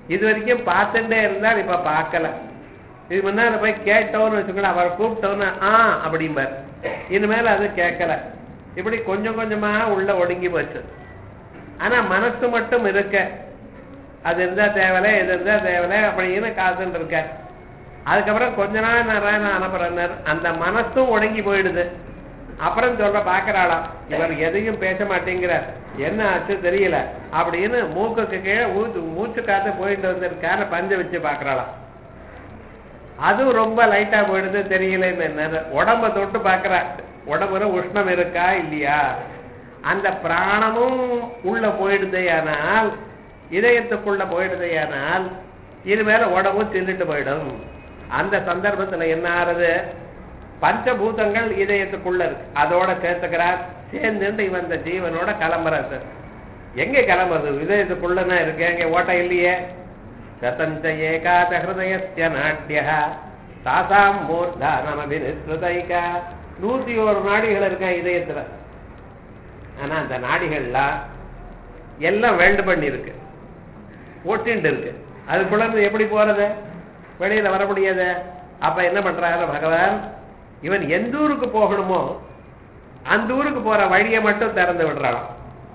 இது வரைக்கும் பார்த்துட்டே இருந்தால் இப்ப பார்க்கல இது முன்னால போய் கேட்டோன்னு வச்சுக்கோங்களேன் அவர் கூப்பிட்டோன்னு ஆ அப்படிம்பார் இனிமேல் அது கேட்கல இப்படி கொஞ்சம் கொஞ்சமா உள்ள ஒடுங்கி போச்சு ஆனா மனசு மட்டும் இருக்க அது இருந்தா தேவலை இது இருந்தா தேவலை அப்படின்னு காத்துட்டு இருக்க அதுக்கப்புறம் கொஞ்ச நாள் நாராயண அனுப்புறனர் அந்த மனசும் ஒடுங்கி போயிடுது அப்புறம் சொல்ற பாக்குறாளாம் இவர் எதையும் பேச மாட்டேங்கிறார் என்ன ஆச்சு தெரியல அப்படின்னு மூக்குக்கு கீழே ஊத்து மூச்சு காத்து போயிட்டு வந்திருக்காரு பஞ்ச வச்சு பாக்குறாளாம் அதுவும் ரொம்ப லைட்டா போயிடுது தெரியலன்னு என்ன உடம்ப தொட்டு பாக்குறா உடம்புல உஷ்ணம் இருக்கா இல்லையா அந்த பிராணமும் உள்ள போயிடுதையானால் இதயத்துக்குள்ள போயிடுதையானால் இது மேல உடம்பும் தின்னுட்டு போயிடும் அந்த சந்தர்ப்பத்துல என்ன ஆறுது பஞ்சபூதங்கள் இதயத்துக்குள்ள இருக்கு அதோட சேர்த்துக்கிறார் சேர்ந்துட்டு இவன் இந்த ஜீவனோட கிளம்புறார் சார் எங்க கிளம்புறது இதயத்துக்குள்ளனா இருக்கு எங்க ஓட்டை இல்லையே சதஞ்ச ஏகாத ஹிருதயஸ்ய நாட்டிய தாசாம் மூர்தானமபினிஸ்ருதைக நூத்தி ஒரு நாடிகள் இருக்கான் இதயத்துல ஆனா அந்த நாடிகள்லாம் எல்லாம் வேண்டு பண்ணி இருக்கு ஒட்டிண்டு இருக்கு அதுக்குள்ள இருந்து எப்படி போறது வெளியில வர முடியாது அப்ப என்ன பண்றாரு பகவான் இவன் எந்த ஊருக்கு போகணுமோ அந்த ஊருக்கு போற வழியை மட்டும் திறந்து விடுறான்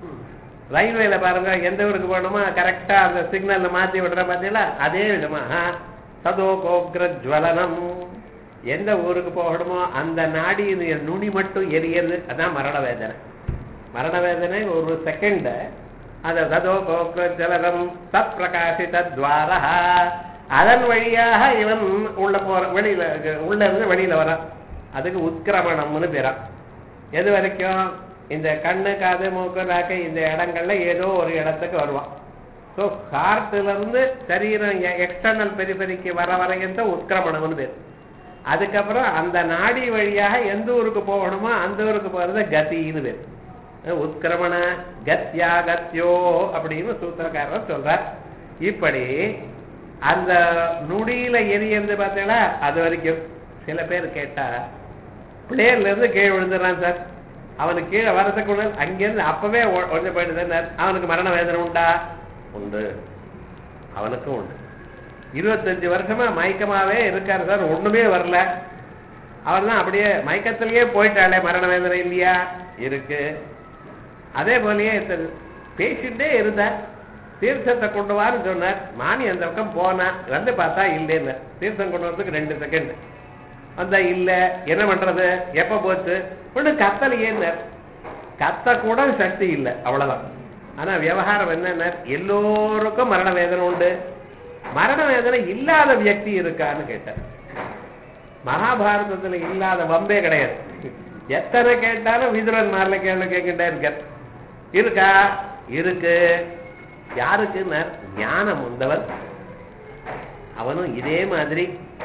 ரயில்வேல பாருங்க எந்த ஊருக்கு போகணுமோ கரெக்டா அந்த சிக்னல்ல மாத்தி விடுற பார்த்தீங்களா அதே விதமா சதோ கோக்ரஜ்வலனம் எந்த ஊருக்கு போகணுமோ அந்த நாடியின் நுனி மட்டும் எரியறது அதான் மரண வேதனை மரண வேதனை ஒரு செகண்ட் அந்த சதோ கோக்ரஜ்வலனம் தத் பிரகாசித துவாரா அதன் வழியாக இவன் உள்ள போற வெளியில உள்ள இருந்து வெளியில வரான் அதுக்கு உத்கிரமணம்னு பேரான் எது வரைக்கும் இந்த கண்ணு காது மூக்கு நாக்கு இந்த இடங்கள்ல ஏதோ ஒரு இடத்துக்கு வருவான் ஸோ ஹார்ட்ல இருந்து சரீரம் எக்ஸ்டர்னல் பெரிபெரிக்கு வர வரைக்கும் தான் உத்கிரமணம்னு பேர் அதுக்கப்புறம் அந்த நாடி வழியாக எந்த ஊருக்கு போகணுமோ அந்த ஊருக்கு போறது கத்தின்னு பேர் உத்கிரமண கத்யா கத்யோ அப்படின்னு சூத்திரக்காரர் சொல்றார் இப்படி அந்த நுடியில எரியறது பார்த்தீங்களா அது வரைக்கும் சில பேர் கேட்டா பிளேயர்ல இருந்து கீழே விழுந்துடுறான் சார் அவனுக்கு கீழே வரதுக்குள்ள அங்கிருந்து அப்பவே ஒழிஞ்சு போயிட்டு அவனுக்கு மரண வேதனை உண்டா உண்டு அவனுக்கும் உண்டு இருபத்தஞ்சு வருஷமா மயக்கமாவே இருக்காரு சார் ஒண்ணுமே வரல அவர் தான் அப்படியே மயக்கத்திலேயே போயிட்டாளே மரண வேதனை இல்லையா இருக்கு அதே போலயே பேசிட்டே இருந்தார் தீர்த்தத்தை கொண்டு வான்னு சொன்னார் மாணி அந்த பக்கம் போனா வந்து பார்த்தா இல்லைன்னு தீர்த்தம் கொண்டு வரதுக்கு ரெண்டு செகண்ட் வந்தா இல்ல என்ன பண்றது எப்ப போச்சு ஒண்ணு கத்தலையே கத்த கூட சக்தி இல்லை அவ்வளவுதான் ஆனா விவகாரம் என்னன்னா எல்லோருக்கும் மரண வேதனை உண்டு மரண வேதனை இல்லாத வியக்தி இருக்கான்னு கேட்டார் மகாபாரதத்துல இல்லாத வம்பே கிடையாது எத்தனை கேட்டாலும் விதுரன் மாரில கேள்வி கேட்கிட்டே இருக்க இருக்கா இருக்கு யாருக்கு ஞானம் உண்டவன் அவனும் இதே மாதிரி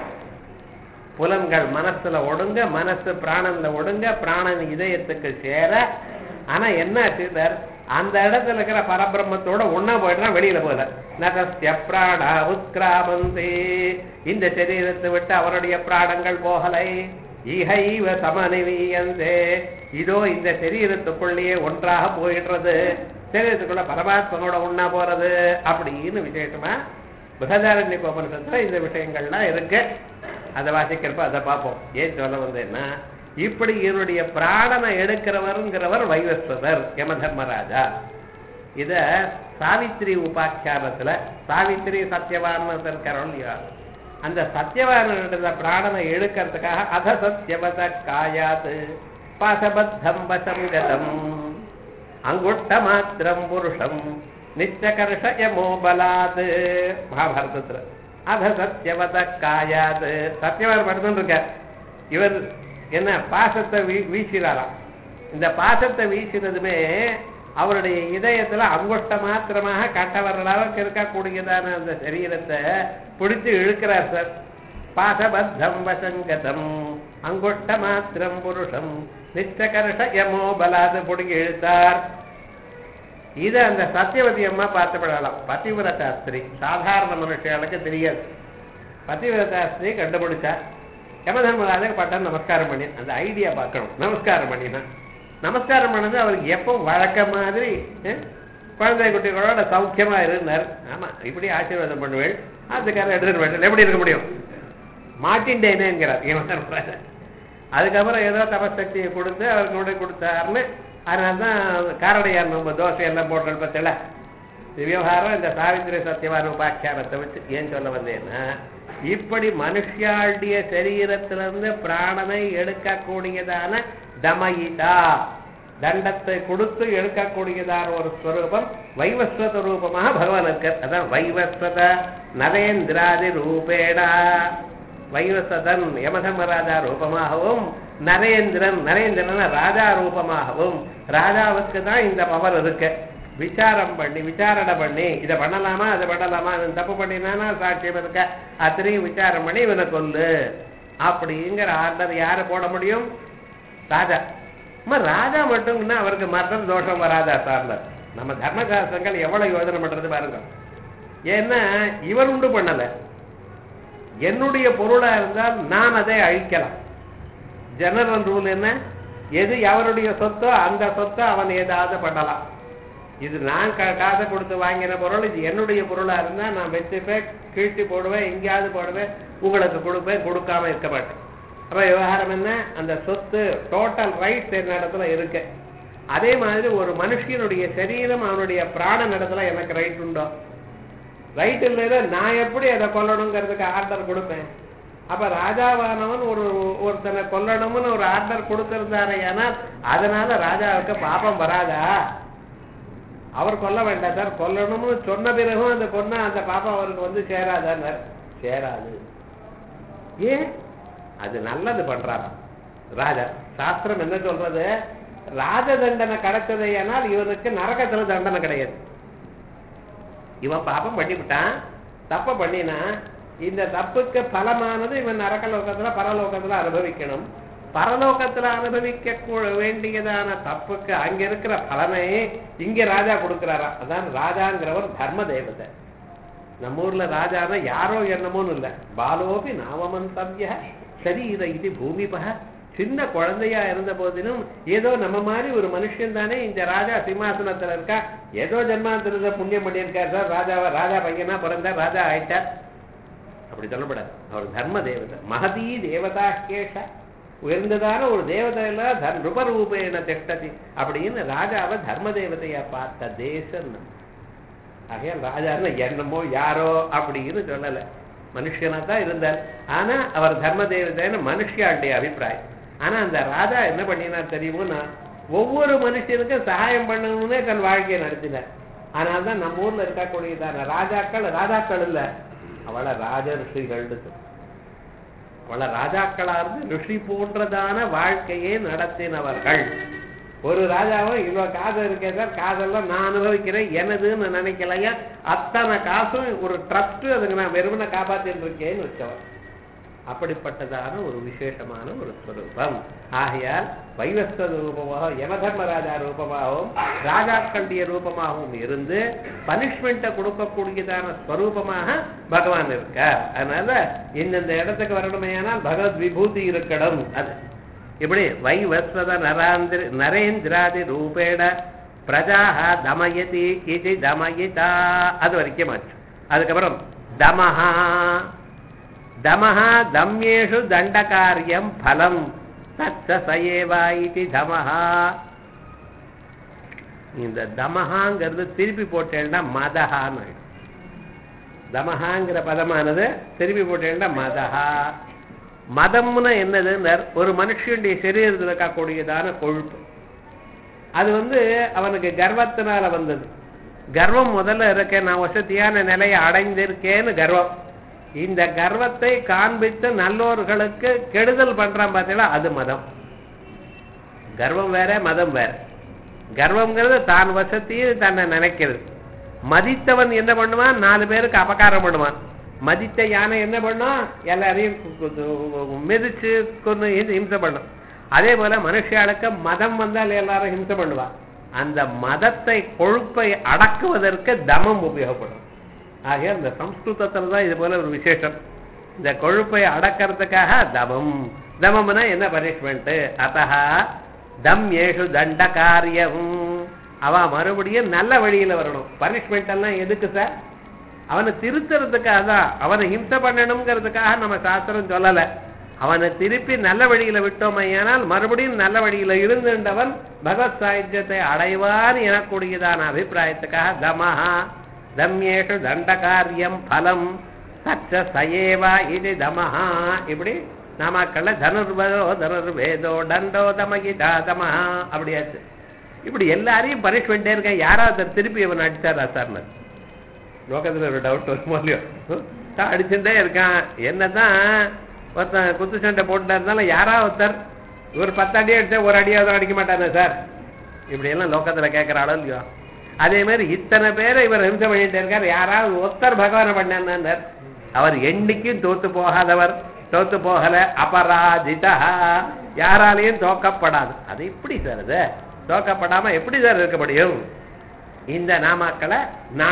புலன்கள் மனசுல ஒடுங்க மனசு பிராணன்ல ஒடுங்க பிராணன் இதயத்துக்கு சேர ஆனா என்ன ஆச்சுதார் அந்த இடத்துல இருக்கிற பரபிரம்மத்தோட ஒன்னா போயிடுறான் வெளியில போல நகஸ்ய பிராணா உத்கிராமந்தே இந்த சரீரத்தை விட்டு அவருடைய பிராணங்கள் போகலை இகைவ சமநிவியந்தே இதோ இந்த சரீரத்துக்குள்ளேயே ஒன்றாக போயிடுறது சரீரத்துக்குள்ள பரமாத்மனோட ஒன்னா போறது அப்படின்னு விசேஷமா பிரகதாரண்ய கோபனிஷத்துல இந்த விஷயங்கள்லாம் இருக்கு அதை வாசிக்கிறப்ப அதை பார்ப்போம் ஏன் சொல்ல வந்தேன்னா இப்படி இவருடைய பிராணனை எடுக்கிறவருங்கிறவர் வைவஸ்வதர் யம தர்மராஜா இத சாவித்திரி உபாக்கியானத்துல சாவித்திரி சத்தியவான் இருக்கிறோம் இல்லையா அந்த சத்தியவான பிராணனை எடுக்கிறதுக்காக அத சத்தியவத காயாது பாசபத்தம் வசங்கதம் அங்குட்ட மாத்திரம் புருஷம் நிச்சகர்ஷயமோ பலாது மகாபாரதத்துல அத சத்தியவத காயாது சத்தியவான் படுத்துன்னு இருக்க இவர் என்ன பாசத்தை வீ வீசினாராம் இந்த பாசத்தை வீசினதுமே அவருடைய இதயத்துல அங்குஷ்ட மாத்திரமாக கட்டவர்கள் அளவுக்கு இருக்கக்கூடியதான அந்த சரீரத்தை பிடிச்சு இழுக்கிறார் சார் பாசபத்தம் வசங்கதம் அங்குஷ்ட மாத்திரம் புருஷம் நிச்சகர்ஷ யமோ பலாது பிடிங்கி இழுத்தார் இது அந்த சத்தியவதி அம்மா பார்த்துப்படலாம் பதிவிரதாஸ்திரி சாதாரண மனுஷர்களுக்கு தெரியாது பதிவிரதாஸ்திரி கண்டுபிடிச்சா யமதர்மராஜர் பட்டம் நமஸ்காரம் பண்ணி அந்த ஐடியா பார்க்கணும் நமஸ்காரம் பண்ணினா நமஸ்காரம் பண்ணது அவருக்கு எப்போ வழக்க மாதிரி குழந்தை குட்டிகளோட சௌக்கியமா இருந்தார் ஆமா இப்படி ஆசீர்வாதம் பண்ணுவேன் அதுக்காக எடுத்துட்டு போயிட்டு எப்படி இருக்க முடியும் மாட்டின்டேனேங்கிறார் இவன் அதுக்கப்புறம் ஏதோ தபசக்தியை கொடுத்து அவருக்கு கொண்டு கொடுத்தாருன்னு அதனால தான் காரடையார் நம்ம தோசை எல்லாம் போட்டு பத்தில விவகாரம் இந்த சாவித்திரி சத்தியவான உபாக்கியானத்தை வச்சு ஏன் சொல்ல வந்தேன்னா இப்படி மனுஷாளுடைய சரீரத்திலிருந்து பிராணனை எடுக்கக்கூடியதான தமயிதா தண்டத்தை கொடுத்து எடுக்கக்கூடியதான ஒரு ஸ்வரூபம் வைவஸ்வத ரூபமாக பகவான் இருக்கார் அதான் வைவஸ்வத நரேந்திராதி ரூபேடா வைவசதன் யமதர்மராஜா ரூபமாகவும் நரேந்திரன் நரேந்திரன் ராஜா ரூபமாகவும் ராஜாவுக்கு தான் இந்த பவர் இருக்கு விசாரம் பண்ணி விசாரணை பண்ணி இதை பண்ணலாமா அதை பண்ணலாமா இவன் தப்பு பண்ணினானா சாட்சியம் இருக்க அத்தனையும் விசாரம் பண்ணி இவனை கொல்லு அப்படிங்கிற ஆர்டர் யாரு போட முடியும் ராஜா அம்மா ராஜா மட்டும்னா அவருக்கு மரணம் தோஷம் வராதா சார்ந்தார் நம்ம தர்மசாஸ்திரங்கள் எவ்வளவு யோஜனை பண்றது பாருங்க ஏன்னா இவர் உண்டு பண்ணல என்னுடைய பொருளா இருந்தால் நான் அதை அழிக்கலாம் ஜெனரல் ரூல் என்ன எது எவருடைய சொத்தோ அந்த சொத்தை அவன் ஏதாவது பண்ணலாம் இது நான் கா- காசை கொடுத்து வாங்கின பொருள் இது என்னுடைய பொருளா இருந்தா நான் வச்சுப்பேன் கீழ்த்தி போடுவேன் எங்கேயாவது போடுவேன் உங்களுக்கு கொடுப்பேன் கொடுக்காம இருக்க மாட்டேன் அப்ப விவகாரம் என்ன அந்த சொத்து டோட்டல் ரைட்ஸ் என்ன இடத்துல இருக்கு அதே மாதிரி ஒரு மனுஷனுடைய சரீரம் அவனுடைய பிராண இடத்துல எனக்கு ரைட் உண்டோ ரைட் இல்லைன்னா நான் எப்படி அதை கொல்லணுங்கிறதுக்கு ஆர்டர் கொடுப்பேன் அப்ப ராஜாவானவன் ஒரு ஒருத்தனை கொல்லணும்னு ஒரு ஆர்டர் கொடுத்திருந்தாரு ஏன்னா அதனால ராஜாவுக்கு பாபம் வராதா அவர் கொல்ல வேண்டாம் சார் கொல்லணும்னு சொன்ன பிறகும் அந்த கொன்னா அந்த பாப்பா அவருக்கு வந்து சேராதார் சேராது ஏன் அது நல்லது பண்றாராம் ராஜா சாஸ்திரம் என்ன சொல்றது ராஜ தண்டனை கிடைச்சதையானால் இவனுக்கு நரகத்துல தண்டனை கிடையாது இவன் பாப்பம் பண்ணிவிட்டான் தப்ப பண்ணினா இந்த தப்புக்கு பலமானது இவன் நரகலோகத்துல பரலோகத்துல அனுபவிக்கணும் பரலோகத்துல அனுபவிக்க கூ- வேண்டியதான தப்புக்கு அங்க இருக்கிற பலனை இங்க ராஜா கொடுக்கிறாராம் அதான் ராஜாங்கிறவர் தர்ம தேவதை நம்ம ஊர்ல ராஜானா யாரோ என்னமோன்னு இல்ல பாலோபி நாமமந்தவ்ய சரீர இது பூமிபக சின்ன குழந்தையா இருந்த போதிலும் ஏதோ நம்ம மாதிரி ஒரு மனுஷன் தானே இந்த ராஜா சிம்மாசனத்துல இருக்கா ஏதோ ஜென்மாந்திரத புண்ணியம் பண்ணியிருக்கார் சார் ராஜாவா ராஜா பையனா பிறந்தார் ராஜா ஆயிட்டார் அப்படி சொல்லப்படாது அவர் தர்ம தேவதை மகதீ தேவதா கேஷ உயர்ந்ததான ஒரு தேவதையில தர் ரூபரூபேன திஷ்டதி அப்படின்னு ராஜாவை தர்ம தேவதையா பார்த்த தேசம் ஆகையால் ராஜான்னு என்னமோ யாரோ அப்படின்னு சொல்லல மனுஷனா தான் இருந்தார் ஆனா அவர் தர்ம தேவதைன்னு மனுஷியாளுடைய அபிப்பிராயம் ஆனா அந்த ராஜா என்ன பண்ணினார் தெரியுமோன்னா ஒவ்வொரு மனுஷனுக்கும் சகாயம் பண்ணணும்னே தன் வாழ்க்கையை நடத்தினார் ஆனால் தான் நம்ம ஊர்ல இருக்கக்கூடியதான ராஜாக்கள் ராஜாக்கள் இல்ல அவளை ராஜ ரிஷிகள் அவளை ராஜாக்களா இருந்து ரிஷி போன்றதான வாழ்க்கையை நடத்தினவர்கள் ஒரு ராஜாவும் இவ்வளவு காசு இருக்கே சார் காசெல்லாம் நான் அனுபவிக்கிறேன் எனதுன்னு நினைக்கலையா அத்தனை காசும் ஒரு ட்ரஸ்ட் அதுக்கு நான் வெறுமனை காப்பாத்திட்டு இருக்கேன்னு வச்சவன் அப்படிப்பட்டதான ஒரு விசேஷமான ஒரு ஸ்வரூபம் ஆகையால் வைவஸ்வ ரூபமாக யமதர்மராஜா ரூபமாகவும் ராஜாக்களுடைய ரூபமாகவும் இருந்து பனிஷ்மெண்ட்டை கொடுக்கக்கூடியதான ஸ்வரூபமாக பகவான் இருக்கார் அதனால இந்தந்த இடத்துக்கு வரணுமேயானால் பகவத் விபூதி இருக்கணும் அது இப்படி வைவஸ்வத நராந்திர நரேந்திராதி ரூபேட பிரஜாக தமயதி இது தமயிதா அது வரைக்கும் ஆச்சு அதுக்கப்புறம் தமஹா தமஹா தம்யேஷு தண்டகாரியம் பலம் தச்ச சயேவா இது தமஹா இந்த தமஹாங்கிறது திருப்பி போட்டேன்னா மதஹான்னு ஆயிடும். தமஹாங்கிற பதமானது திருப்பி போட்டேன்னா மதஹா மதம்னா என்னதுன்னு ஒரு மனுஷனுடைய சரீரத்தில் இருக்கக்கூடியதான கொழுப்பு அது வந்து அவனுக்கு கர்வத்தினால வந்தது கர்வம் முதல்ல இருக்க நான் வசதியான நிலையை அடைந்திருக்கேன்னு கர்வம் இந்த கர்வத்தை காண்பித்து நல்லோர்களுக்கு கெடுதல் பண்றான் பார்த்தீங்களா அது மதம் கர்வம் வேற மதம் வேற கர்வம்ங்கிறது தான் வசதியில் தன்னை நினைக்கிறது மதித்தவன் என்ன பண்ணுவான் நாலு பேருக்கு அபகாரம் பண்ணுவான் மதித்த யானை என்ன பண்ணும் எல்லாரையும் கு- கு- மிதிச்சு கொண்டு ஹிம்சை பண்ணும் அதே போல மனுஷியாளுக்கு மதம் வந்தால் எல்லாரும் ஹிம்சை பண்ணுவான் அந்த மதத்தை கொழுப்பை அடக்குவதற்கு தமம் உபயோகப்படும் ஆகையால் இந்த சம்ஸ்கிருதத்துல தான் இது போல ஒரு விசேஷம் இந்த கொழுப்பை அடக்கிறதுக்காக தமம் தமம்னா என்ன பனிஷ்மெண்ட் அத்தா தம் ஏஷு தண்ட காரியம் அவ மறுபடியும் நல்ல வழியில வரணும் பனிஷ்மெண்ட் எல்லாம் எதுக்கு சார் அவனை திருத்துறதுக்காக தான் அவனை ஹிம்சை பண்ணணுங்கிறதுக்காக நம்ம சாஸ்திரம் சொல்லல அவனை திருப்பி நல்ல வழியில விட்டோமையானால் மறுபடியும் நல்ல வழியில இருந்துட்டவன் பகவத் சாயுஜ்யத்தை அடைவான் எனக்கூடியதான அபிப்பிராயத்துக்காக தமஹா தம்யேஷு தண்டகாரியம் பலம் சச்ச சயேவா இது தமஹா இப்படி நாமக்கல்ல தனுர்வதோ தனுர்வேதோ தண்டோ தமகிதா தமஹா அப்படியாச்சு இப்படி எல்லாரையும் பனிஷ்மெண்டே இருக்கேன் யாராவது திருப்பி இவன் அடிச்சாரா சார்னு லோகத்துல ஒரு டவுட் வருமோ இல்லையோ தான் அடிச்சுட்டே இருக்கான் என்னதான் ஒருத்தன் குத்து சண்டை போட்டுட்டா இருந்தாலும் யாராவது ஒருத்தர் இவர் பத்து அடி அடிச்சா ஒரு அடியாவது அடிக்க மாட்டானே சார் இப்படி எல்லாம் லோகத்துல கேட்கிற ஆளோ இல்லையோ அதே மாதிரி இத்தனை பேரை இவர் ஹிம்சை பண்ணிட்டு இருக்கார் யாராவது ஒருத்தர் பகவானை பண்ணார் அவர் என்னைக்கும் தோத்து போகாதவர் தோத்து போகல அபராஜிதா யாராலையும் தோக்கப்படாது அது எப்படி சார் அது தோக்கப்படாம எப்படி சார் இருக்க முடியும் இந்த நாமாக்களை